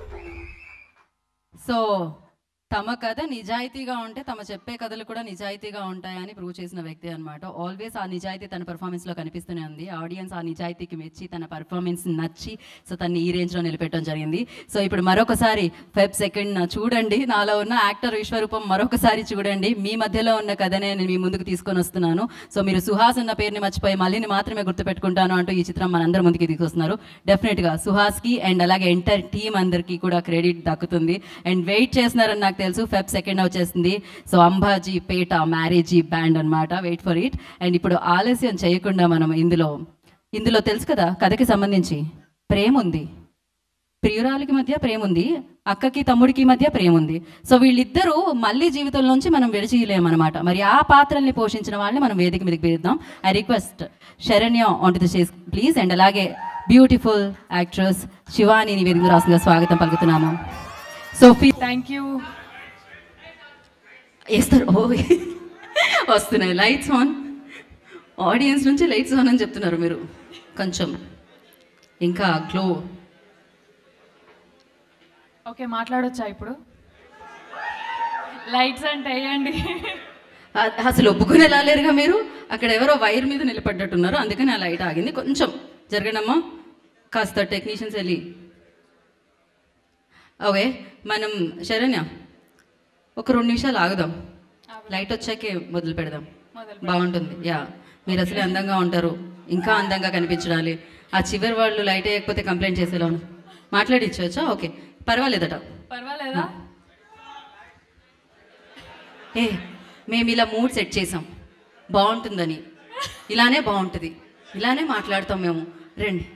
సో తమ కథ నిజాయితీగా ఉంటే తమ చెప్పే కథలు కూడా నిజాయితీగా ఉంటాయని ప్రూవ్ చేసిన వ్యక్తి అనమాట ఆల్వేస్ ఆ నిజాయితీ తన పర్ఫార్మెన్స్లో కనిపిస్తూనే ఉంది ఆడియన్స్ ఆ నిజాయితీకి మెచ్చి తన పర్ఫార్మెన్స్ నచ్చి సో తన్ని ఈ రేంజ్లో నిలబెట్టడం జరిగింది సో ఇప్పుడు మరొకసారి ఫెబ్ సెకండ్ చూడండి నాలో ఉన్న యాక్టర్ విశ్వరూపం మరొకసారి చూడండి మీ మధ్యలో ఉన్న కథనే నేను మీ ముందుకు తీసుకొని వస్తున్నాను సో మీరు సుహాస్ అన్న పేరుని మర్చిపోయి మళ్ళీని మాత్రమే గుర్తుపెట్టుకుంటాను అంటూ ఈ చిత్రం మనందరి ముందుకి తీసుకొస్తున్నారు డెఫినెట్గా సుహాస్కి అండ్ అలాగే ఎంటర్ టీమ్ అందరికీ కూడా క్రెడిట్ దక్కుతుంది అండ్ వెయిట్ చేస్తున్నారని నాకు తెలుసు ఫెబ్ సెకండ్ వచ్చేస్తుంది so Ambajipeta marriage band అన్నమాట వెయిట్ ఫర్ ఇట్ అండ్ ఇప్పుడు ఆలస్యం చేయకుండా మనం ఇందులో ఇందులో తెలుసు కదా కథకి సంబంధించి ప్రేమ ఉంది ప్రియురాలకి మధ్య ప్రేమ ఉంది అక్కకి తమ్ముడికి మధ్య ప్రేమ ఉంది సో వీళ్ళిద్దరూ మళ్ళీ జీవితంలోంచి మనం విడిచిలేమన్నమాట మరి ఆ పాత్రల్ని పోషించిన వాళ్ళని మనం వేదిక మీదకి పిలుద్దాం I request Saranya on to the chase please and అలాగే బ్యూటిఫుల్ యాక్ట్రెస్ శివాని వేదిక రాసిందిగా స్వాగతం పలుకుతున్నాము సోఫీ థ్యాంక్ యూ వేస్తారు ఓ వస్తున్నాయి లైట్స్ ఆన్ ఆడియన్స్ నుంచి లైట్స్ ఆన్ అని చెప్తున్నారు మీరు కొంచెం ఇంకా గ్లో ఓకే మాట్లాడొచ్చా ఇప్పుడు లైట్స్ అంటే వేయండి అ- అసలు ఒప్పుకునేలా లేరుగా మీరు అక్కడ ఎవరో వైర్ మీద నిలబడ్డట్టున్నారు అందుకని ఆ లైట్ ఆగింది కొంచెం జరగడమ్మా కాస్త టెక్నీషియన్స్ వెళ్ళి ఓకే మనం శరణ్య ఒక రెండు నిమిషాలు ఆగుదాం లైట్ వచ్చాకే మొదలు పెడదాం బాగుంటుంది యా మీరు అసలే అందంగా ఉంటారు ఇంకా అందంగా కనిపించాలి ఆ చివరి వాళ్ళు లైట్ వేయకపోతే కంప్లైంట్ చేసేలా ఉన్నారు. మాట్లాడిచ్చవచ్చా ఓకే పర్వాలేదట పర్వాలేదా ఏ మేము ఇలా మూడ్ సెట్ చేసాం బాగుంటుందని ఇలానే బాగుంటుంది ఇలానే మాట్లాడతాం మేము రండి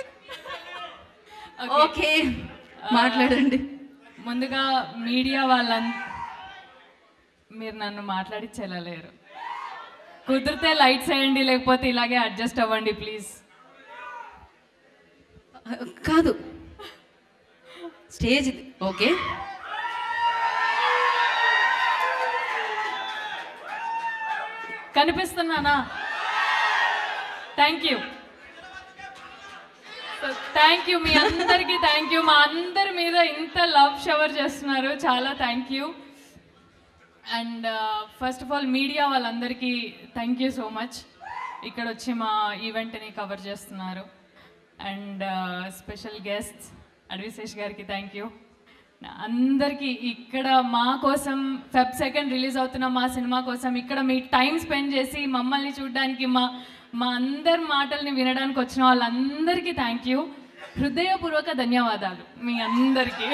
ఓకే మాట్లాడండి ముందుగా మీడియా వాళ్ళం మీరు నన్ను మాట్లాడిచ్చేలా లేరు కుదిరితే లైట్స్ వేయండి లేకపోతే ఇలాగే అడ్జస్ట్ అవ్వండి ప్లీజ్ కాదు స్టేజ్ ఇది ఓకే కనిపిస్తున్నానా థ్యాంక్ యూ థ్యాంక్ యూ మీ అందరికీ థ్యాంక్ యూ మా అందరి మీద ఇంత లవ్ షవర్ చేస్తున్నారు చాలా thank you and first of all media వాళ్ళందరికీ థ్యాంక్ యూ సో మచ్ ఇక్కడ వచ్చి మా ఈవెంట్ని కవర్ చేస్తున్నారు అండ్ స్పెషల్ గెస్ట్స్ అడ్విశేష్ గారికి థ్యాంక్ యూ అందరికీ ఇక్కడ మా కోసం ఫెబ్ సెకండ్ రిలీజ్ అవుతున్న మా సినిమా కోసం ఇక్కడ మీ టైం స్పెండ్ చేసి మమ్మల్ని చూడడానికి మా మా అందరి మాటల్ని వినడానికి వచ్చిన వాళ్ళందరికీ థ్యాంక్ యూ హృదయపూర్వక ధన్యవాదాలు మీ అందరికీ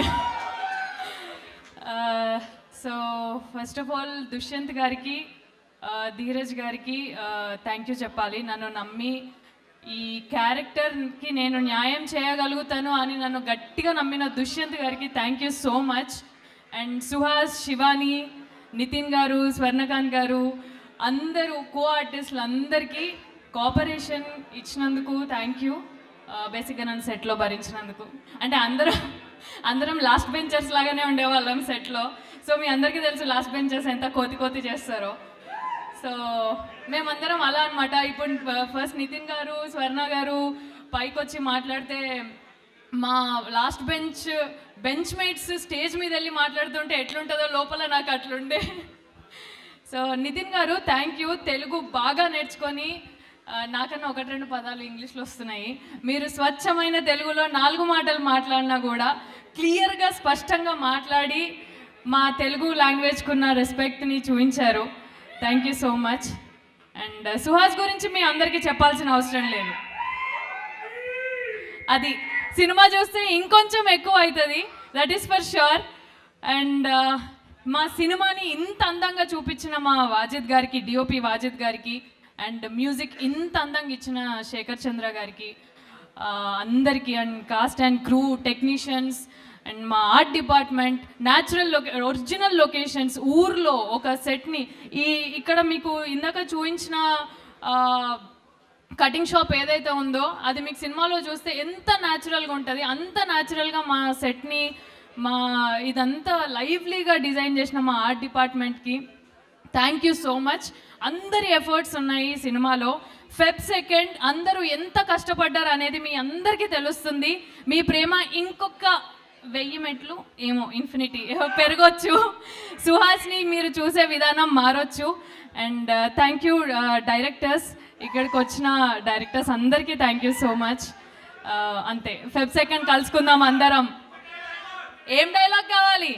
so first of all Dushyant గారికి ఆ, ధీరజ్ గారికి థ్యాంక్ యూ చెప్పాలి నన్ను నమ్మి ఈ క్యారెక్టర్కి నేను న్యాయం చేయగలుగుతాను అని నన్ను గట్టిగా నమ్మిన దుష్యంత్ గారికి thank you so much and Suhas Shivani Nitin garu Swarnakanth గారు అందరూ కో ఆర్టిస్టులు అందరికీ కోఆపరేషన్ ఇచ్చినందుకు థ్యాంక్ యూ బేసిక్గా నన్ను సెట్లో భరించినందుకు అంటే అందరం అందరం లాస్ట్ బెంచర్స్ లాగానే ఉండేవాళ్ళం సెట్లో సో మీ అందరికీ తెలుసు లాస్ట్ బెంచర్స్ ఎంత కోతి కోతి చేస్తారో సో మేమందరం అలా అనమాట ఇప్పుడు ఫస్ట్ నితిన్ గారు స్వర్ణ గారు పైకి వచ్చి మాట్లాడితే మా last bench bench mates stage మీద వెళ్ళి మాట్లాడుతుంటే ఎట్లుంటుందో లోపల నాకు అట్లుండే సో నితిన్ గారు థ్యాంక్ యూ తెలుగు బాగా నేర్చుకొని ఆ, నాకన్నా ఒకటి రెండు పదాలు ఇంగ్లీష్లో వస్తున్నాయి మీరు స్వచ్ఛమైన తెలుగులో నాలుగు మాటలు మాట్లాడినా కూడా క్లియర్గా స్పష్టంగా మాట్లాడి మా తెలుగు లాంగ్వేజ్కున్న రెస్పెక్ట్ని చూపించారు thank you so much and Suhas గురించి మీ అందరికీ చెప్పాల్సిన అవసరం లేదు అది సినిమా చూస్తే ఇంకొంచెం ఎక్కువ అవుతుంది that is for sure and మా సినిమాని ఇంత అందంగా చూపించిన మా వాజిద్ గారికి డిఓపి వాజిద్ గారికి అండ్ మ్యూజిక్ ఇంత అందంగా ఇచ్చిన శేఖర్ చంద్ర గారికి ఆ, అందరికీ and cast and crew technicians and మా ఆర్ట్ డిపార్ట్మెంట్ న్యాచురల్ లొకే ఒరిజినల్ లొకేషన్స్ ఊర్లో ఒక సెట్ని ఈ ఇక్కడ మీకు ఇందాక చూపించిన ఆ, కటింగ్ షాప్ ఏదైతే ఉందో అది మీకు సినిమాలో చూస్తే ఎంత న్యాచురల్గా ఉంటుంది అంత న్యాచురల్గా మా సెట్ని మా ఇదంతా లైవ్లీగా డిజైన్ చేసిన మా ఆర్ట్ డిపార్ట్మెంట్కి థ్యాంక్ యూ సో మచ్ అందరి ఎఫర్ట్స్ ఉన్నాయి ఈ సినిమాలో ఫెబ్ సెకండ్ అందరూ ఎంత కష్టపడ్డారు అనేది మీ అందరికీ తెలుస్తుంది మీ ప్రేమ ఇంకొక వెయ్యి మెట్లు ఏమో ఇన్ఫినిటీ పెరగొచ్చు సుహాస్ని మీరు చూసే విధానం మారొచ్చు అండ్ థ్యాంక్ యూ డైరెక్టర్స్ ఇక్కడికి వచ్చిన డైరెక్టర్స్ అందరికీ థ్యాంక్ యూ సో మచ్ అంతే ఫెబ్ సెకండ్ కలుసుకుందాం అందరం ఏం డైలాగ్ కావాలి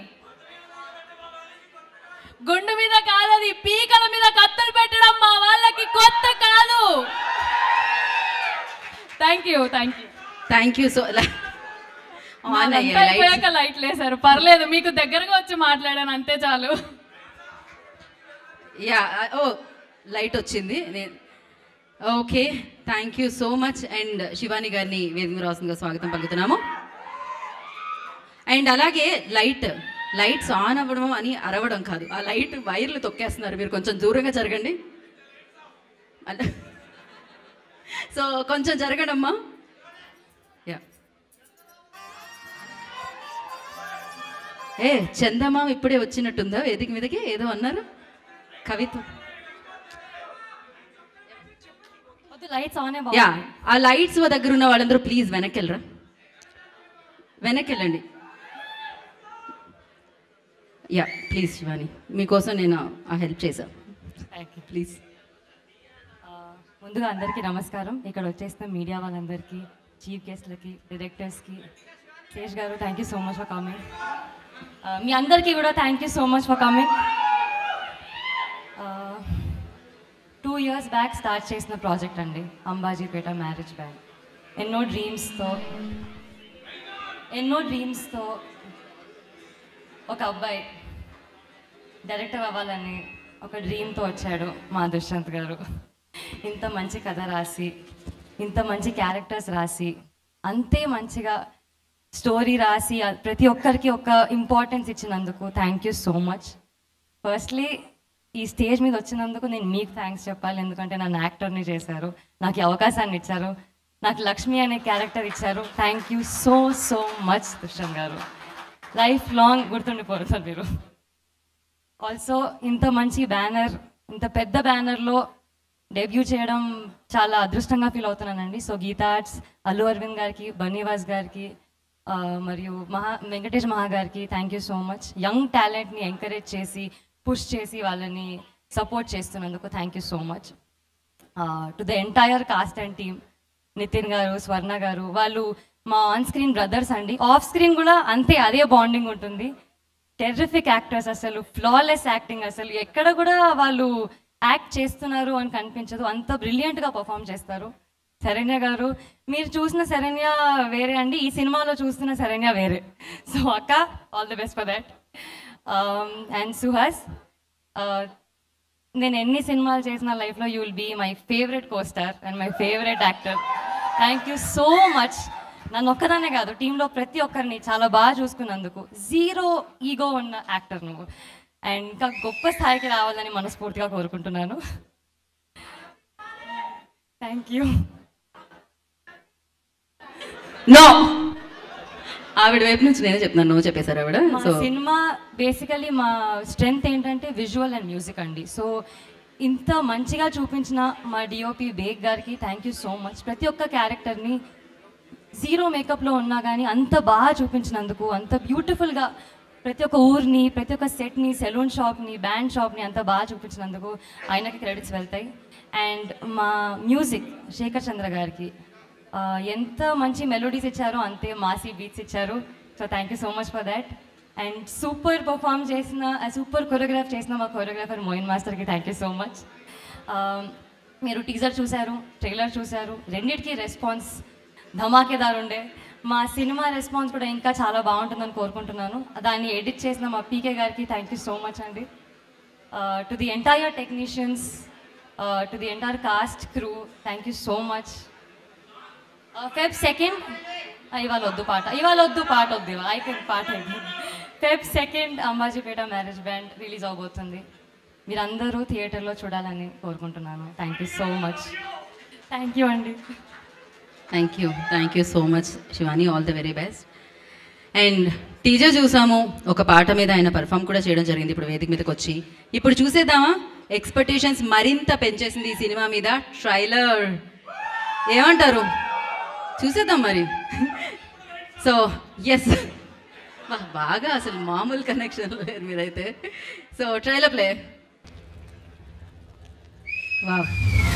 గుండు మీద కాదది పీకల మీద కత్తలు పెట్టడం మా వాళ్ళకి కొత్త కాదు thank you thank you thank you so on అయ్యాయి lights. అయిపోయాక లైట్ లేసారు పర్లేదు మీకు దగ్గరగా వచ్చి మాట్లాడాను అంతే చాలు యా ఓ లైట్ వచ్చింది నేను okay thank you so much and Shivani గారిని వేదిక రాసిందిగా స్వాగతం పలుకుతున్నాము అండ్ అలాగే లైట్ లైట్స్ ఆన్ అవ్వడం అని అరవడం కాదు ఆ లైట్ వైర్లు తొక్కేస్తున్నారు మీరు కొంచెం దూరంగా జరగండి అలా సో కొంచెం జరగండి అమ్మా యా ఏ చందమామ ఇప్పుడే వచ్చినట్టుందా వేదిక మీదకి ఏదో అన్నారు కవిత లైట్స్ ఆన్ యా ఆ లైట్స్ దగ్గర ఉన్న వాళ్ళందరూ ప్లీజ్ వెనక్కి వెళ్ళరా వెనక్కి వెళ్ళండి యా ప్లీజ్ శివాని మీకోసం నేను ఆ హెల్ప్ చేశాను ప్లీజ్ ముందుగా అందరికీ నమస్కారం ఇక్కడ వచ్చేసిన మీడియా వాళ్ళందరికీ చీఫ్ గెస్ట్లకి డైరెక్టర్స్కి Sesh garu thank you so much for coming మీ అందరికీ కూడా thank you so much for coming two years back start చేసిన ప్రాజెక్ట్ అండి అంబాజీపేట మ్యారేజ్ బ్యాంక్ ఎన్నో డ్రీమ్స్తో ఎన్నో డ్రీమ్స్తో ఒక అబ్బాయి డైరెక్టర్ అవ్వాలని ఒక డ్రీమ్తో వచ్చాడు మా దుష్యంత్ గారు ఇంత మంచి కథ రాసి ఇంత మంచి క్యారెక్టర్స్ రాసి అంతే మంచిగా స్టోరీ రాసి ఆ- ప్రతి ఒక్కరికి ఒక ఇంపార్టెన్స్ ఇచ్చినందుకు thank you so much firstly ఈ స్టేజ్ మీద వచ్చినందుకు నేను మీకు థ్యాంక్స్ చెప్పాలి ఎందుకంటే నన్ను యాక్టర్ని చేశారు నాకు ఈ అవకాశాన్ని ఇచ్చారు నాకు లక్ష్మి అనే క్యారెక్టర్ ఇచ్చారు thank you so so much Dushyant garu life long గుర్తుండిపోతారు మీరు ఆల్సో ఇంత మంచి బ్యానర్ ఇంత పెద్ద బ్యానర్లో డెబ్యూ చేయడం చాలా అదృష్టంగా feel అవుతున్నానండి so Gita arts Allu Aravind గారికి బన్నీవాస్ గారికి ఆ, మరియు మహా వెంకటేష్ మహా గారికి thank you so much young టాలెంట్ని ఎంకరేజ్ చేసి పుష్ చేసి వాళ్ళని సపోర్ట్ చేస్తున్నందుకు thank you so much to the entire cost and team Nitin గారు స్వర్ణ గారు వాళ్ళు మా ఆన్ స్క్రీన్ బ్రదర్స్ అండి ఆఫ్ స్క్రీన్ కూడా అంతే అదే బాండింగ్ ఉంటుంది టెర్రిఫిక్ యాక్టర్స్ అసలు ఫ్లాలెస్ యాక్టింగ్ అసలు ఎక్కడ కూడా వాళ్ళు యాక్ట్ చేస్తున్నారు అని కనిపించదు అంత బ్రిలియంట్గా పర్ఫామ్ చేస్తారు శరణ్య గారు మీరు చూసిన శరణ్య వేరే అండి ఈ సినిమాలో చూస్తున్న శరణ్య వేరే సో అక్క all the best for that and Suhas నేను ఎన్ని సినిమాలు చేసిన లైఫ్లో you will be my favourite costar and my favourite actor thank you so much నన్ను ఒక్కదానే కాదు టీంలో ప్రతి ఒక్కరిని చాలా బాగా చూసుకున్నందుకు జీరో ఈగో ఉన్న యాక్టర్ నువ్వు అండ్ ఇంకా గొప్ప స్థాయికి రావాలని మనస్ఫూర్తిగా కోరుకుంటున్నాను థ్యాంక్ యూ నో ఆవిడ వైపు నుంచి నేనే చెప్తున్నాను నువ్వు చెప్పేశారు ఆవిడ మా సో సినిమా బేసికలీ మా స్ట్రెంగ్త్ ఏంటంటే విజువల్ అండ్ మ్యూజిక్ అండి సో ఇంత మంచిగా చూపించిన మా డిఓపి బేగ్ గారికి థ్యాంక్ యూ సో మచ్ ప్రతి ఒక్క క్యారెక్టర్ని జీరో మేకప్లో ఉన్నా కానీ అంత బాగా చూపించినందుకు అంత బ్యూటిఫుల్గా ప్రతి ఒక్క ఊరిని ప్రతి ఒక్క సెట్ని సెలూన్ షాప్ని బ్యాండ్ షాప్ని అంత బాగా చూపించినందుకు ఆయనకి క్రెడిట్స్ వెళ్తాయి అండ్ మా మ్యూజిక్ శేఖర్ చంద్ర గారికి ఆ, ఎంత మంచి మెలోడీస్ ఇచ్చారో అంతే మాసీ బీట్స్ ఇచ్చారు so thank you so much for that and super perform చేసిన సూపర్ కొరియోగ్రాఫ్ చేసిన మా కొరియోగ్రాఫర్ మోయిన్ మాస్టర్కి థ్యాంక్ యూ సో మచ్ మీరు టీజర్ చూశారు ట్రైలర్ చూశారు రెండిటికి రెస్పాన్స్ ధమాకేదార్ ఉండే మా సినిమా రెస్పాన్స్ కూడా ఇంకా చాలా బాగుంటుందని కోరుకుంటున్నాను దాన్ని ఎడిట్ చేసిన మా పీకే గారికి థ్యాంక్ యూ సో మచ్ అండి to the entire technicians to the entire cast crew thank you so much Feb second ఇవాళ వద్దు పాట ఇవాళ వద్దు పాట వద్దు ఇవాళ అయితే పాట అయింది Feb second Ambajipeta marriage band release అవబోతుంది మీరందరూ థియేటర్లో చూడాలని కోరుకుంటున్నాను thank you so much thank you అండి thank you thank you so much Shivani all the very best and teaser చూసాము ఒక పాట మీద ఆయన పర్ఫామ్ కూడా చేయడం జరిగింది ఇప్పుడు వేదిక మీదకి వచ్చి ఇప్పుడు చూసేద్దామా ఎక్స్పెక్టేషన్స్ మరింత పెంచేసింది ఈ సినిమా మీద ట్రైలర్ ఏమంటారు చూసేద్దాం మరి సో ఎస్ బాగా అసలు మామూలు కనెక్షన్ లేరు మీరైతే so trailer play wow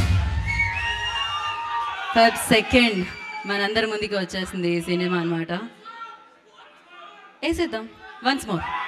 Feb second మనందరి ముందుకు వచ్చేసింది ఈ సినిమా అనమాట వేసేద్దాం వన్స్ మోర్